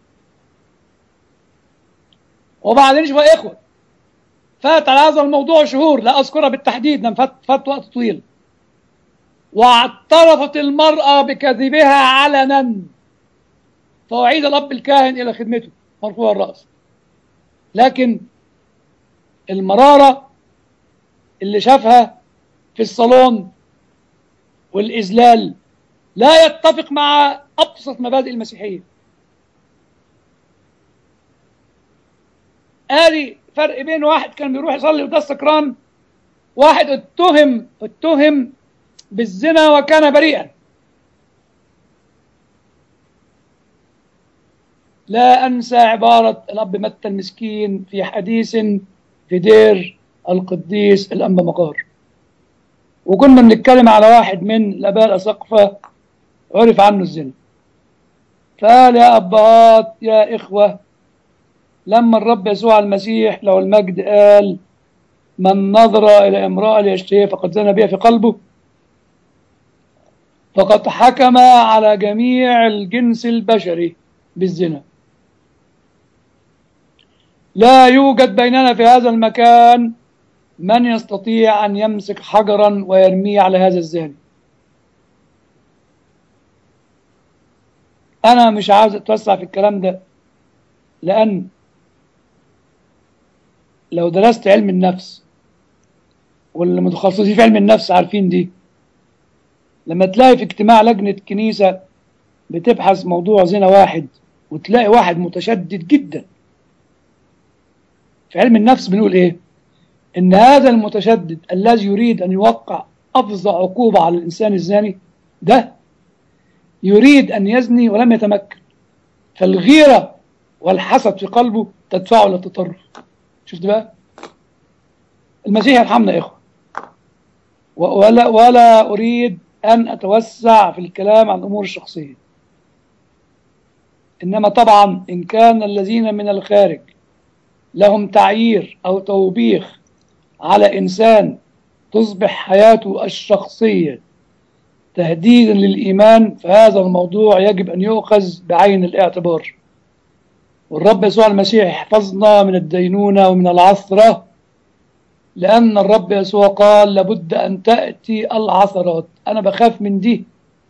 S2: وبعدين شوف يا اخوة فات على هذا الموضوع شهور لا اذكرها بالتحديد لان فات, فات وقت طويل واعترفت المرأة بكذبها علنا فأعيد الأب الكاهن إلى خدمته مرفوع الرأس لكن المرارة اللي شافها في الصالون والإذلال لا يتفق مع أبسط مبادئ المسيحية آدي فرق بين واحد كان بيروح يصلي وده سكران واحد اتهم اتهم بالزنا وكان بريئا لا أنسى عبارة الأب متى المسكين في حديث في دير القديس الأنبا مقار وكنا بنتكلم على واحد من الآباء الأساقفة عرف عنه الزنا فقال يا أبهات يا إخوة لما الرب يسوع المسيح لو المجد قال من نظر إلى امرأة ليشتهي فقد زنى بها في قلبه فقد حكم على جميع الجنس البشري بالزنا لا يوجد بيننا في هذا المكان من يستطيع أن يمسك حجرا ويرميه على هذا الزاني أنا مش عاوز أتوسع في الكلام ده لأن لو درست علم النفس واللي متخصصين في علم النفس عارفين دي لما تلاقي في اجتماع لجنة كنيسة بتبحث موضوع زنا واحد وتلاقي واحد متشدد جدا في علم النفس بنقول ايه ان هذا المتشدد الذي يريد ان يوقع افظع عقوبة على الانسان الزاني ده يريد ان يزني ولم يتمكن فالغيرة والحسد في قلبه تدفعه الى التطرف شفت بقى المسيح يرحمنا يا اخوه ولا ولا اريد ان اتوسع في الكلام عن الامور الشخصيه انما طبعا ان كان الذين من الخارج لهم تعيير او توبيخ على انسان تصبح حياته الشخصيه تهديدا للايمان فهذا الموضوع يجب ان يؤخذ بعين الاعتبار والرب يسوع المسيح يحفظنا من الدينونه ومن العثره لأن الرب يسوع قال لابد أن تأتي العثرات أنا بخاف من دي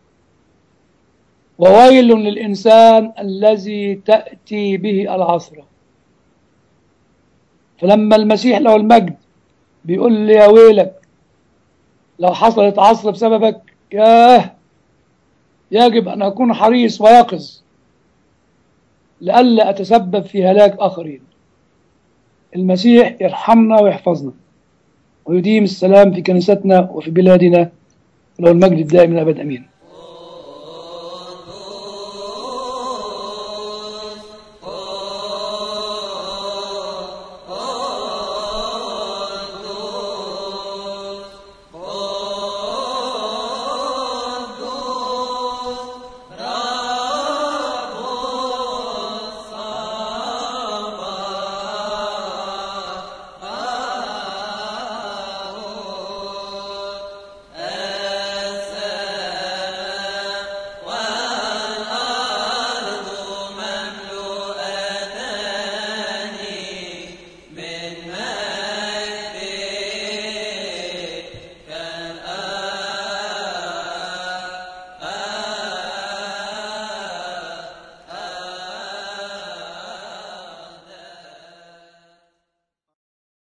S2: وويل للإنسان الذي تأتي به العثرة فلما المسيح له المجد بيقول لي يا ويلك لو حصلت عصر بسببك ياه يجب أن أكون حريص ويقظ لئلا أتسبب في هلاك آخرين المسيح يرحمنا ويحفظنا ويديم السلام في كنيستنا وفي بلادنا له المجد الدائم الأبد أمين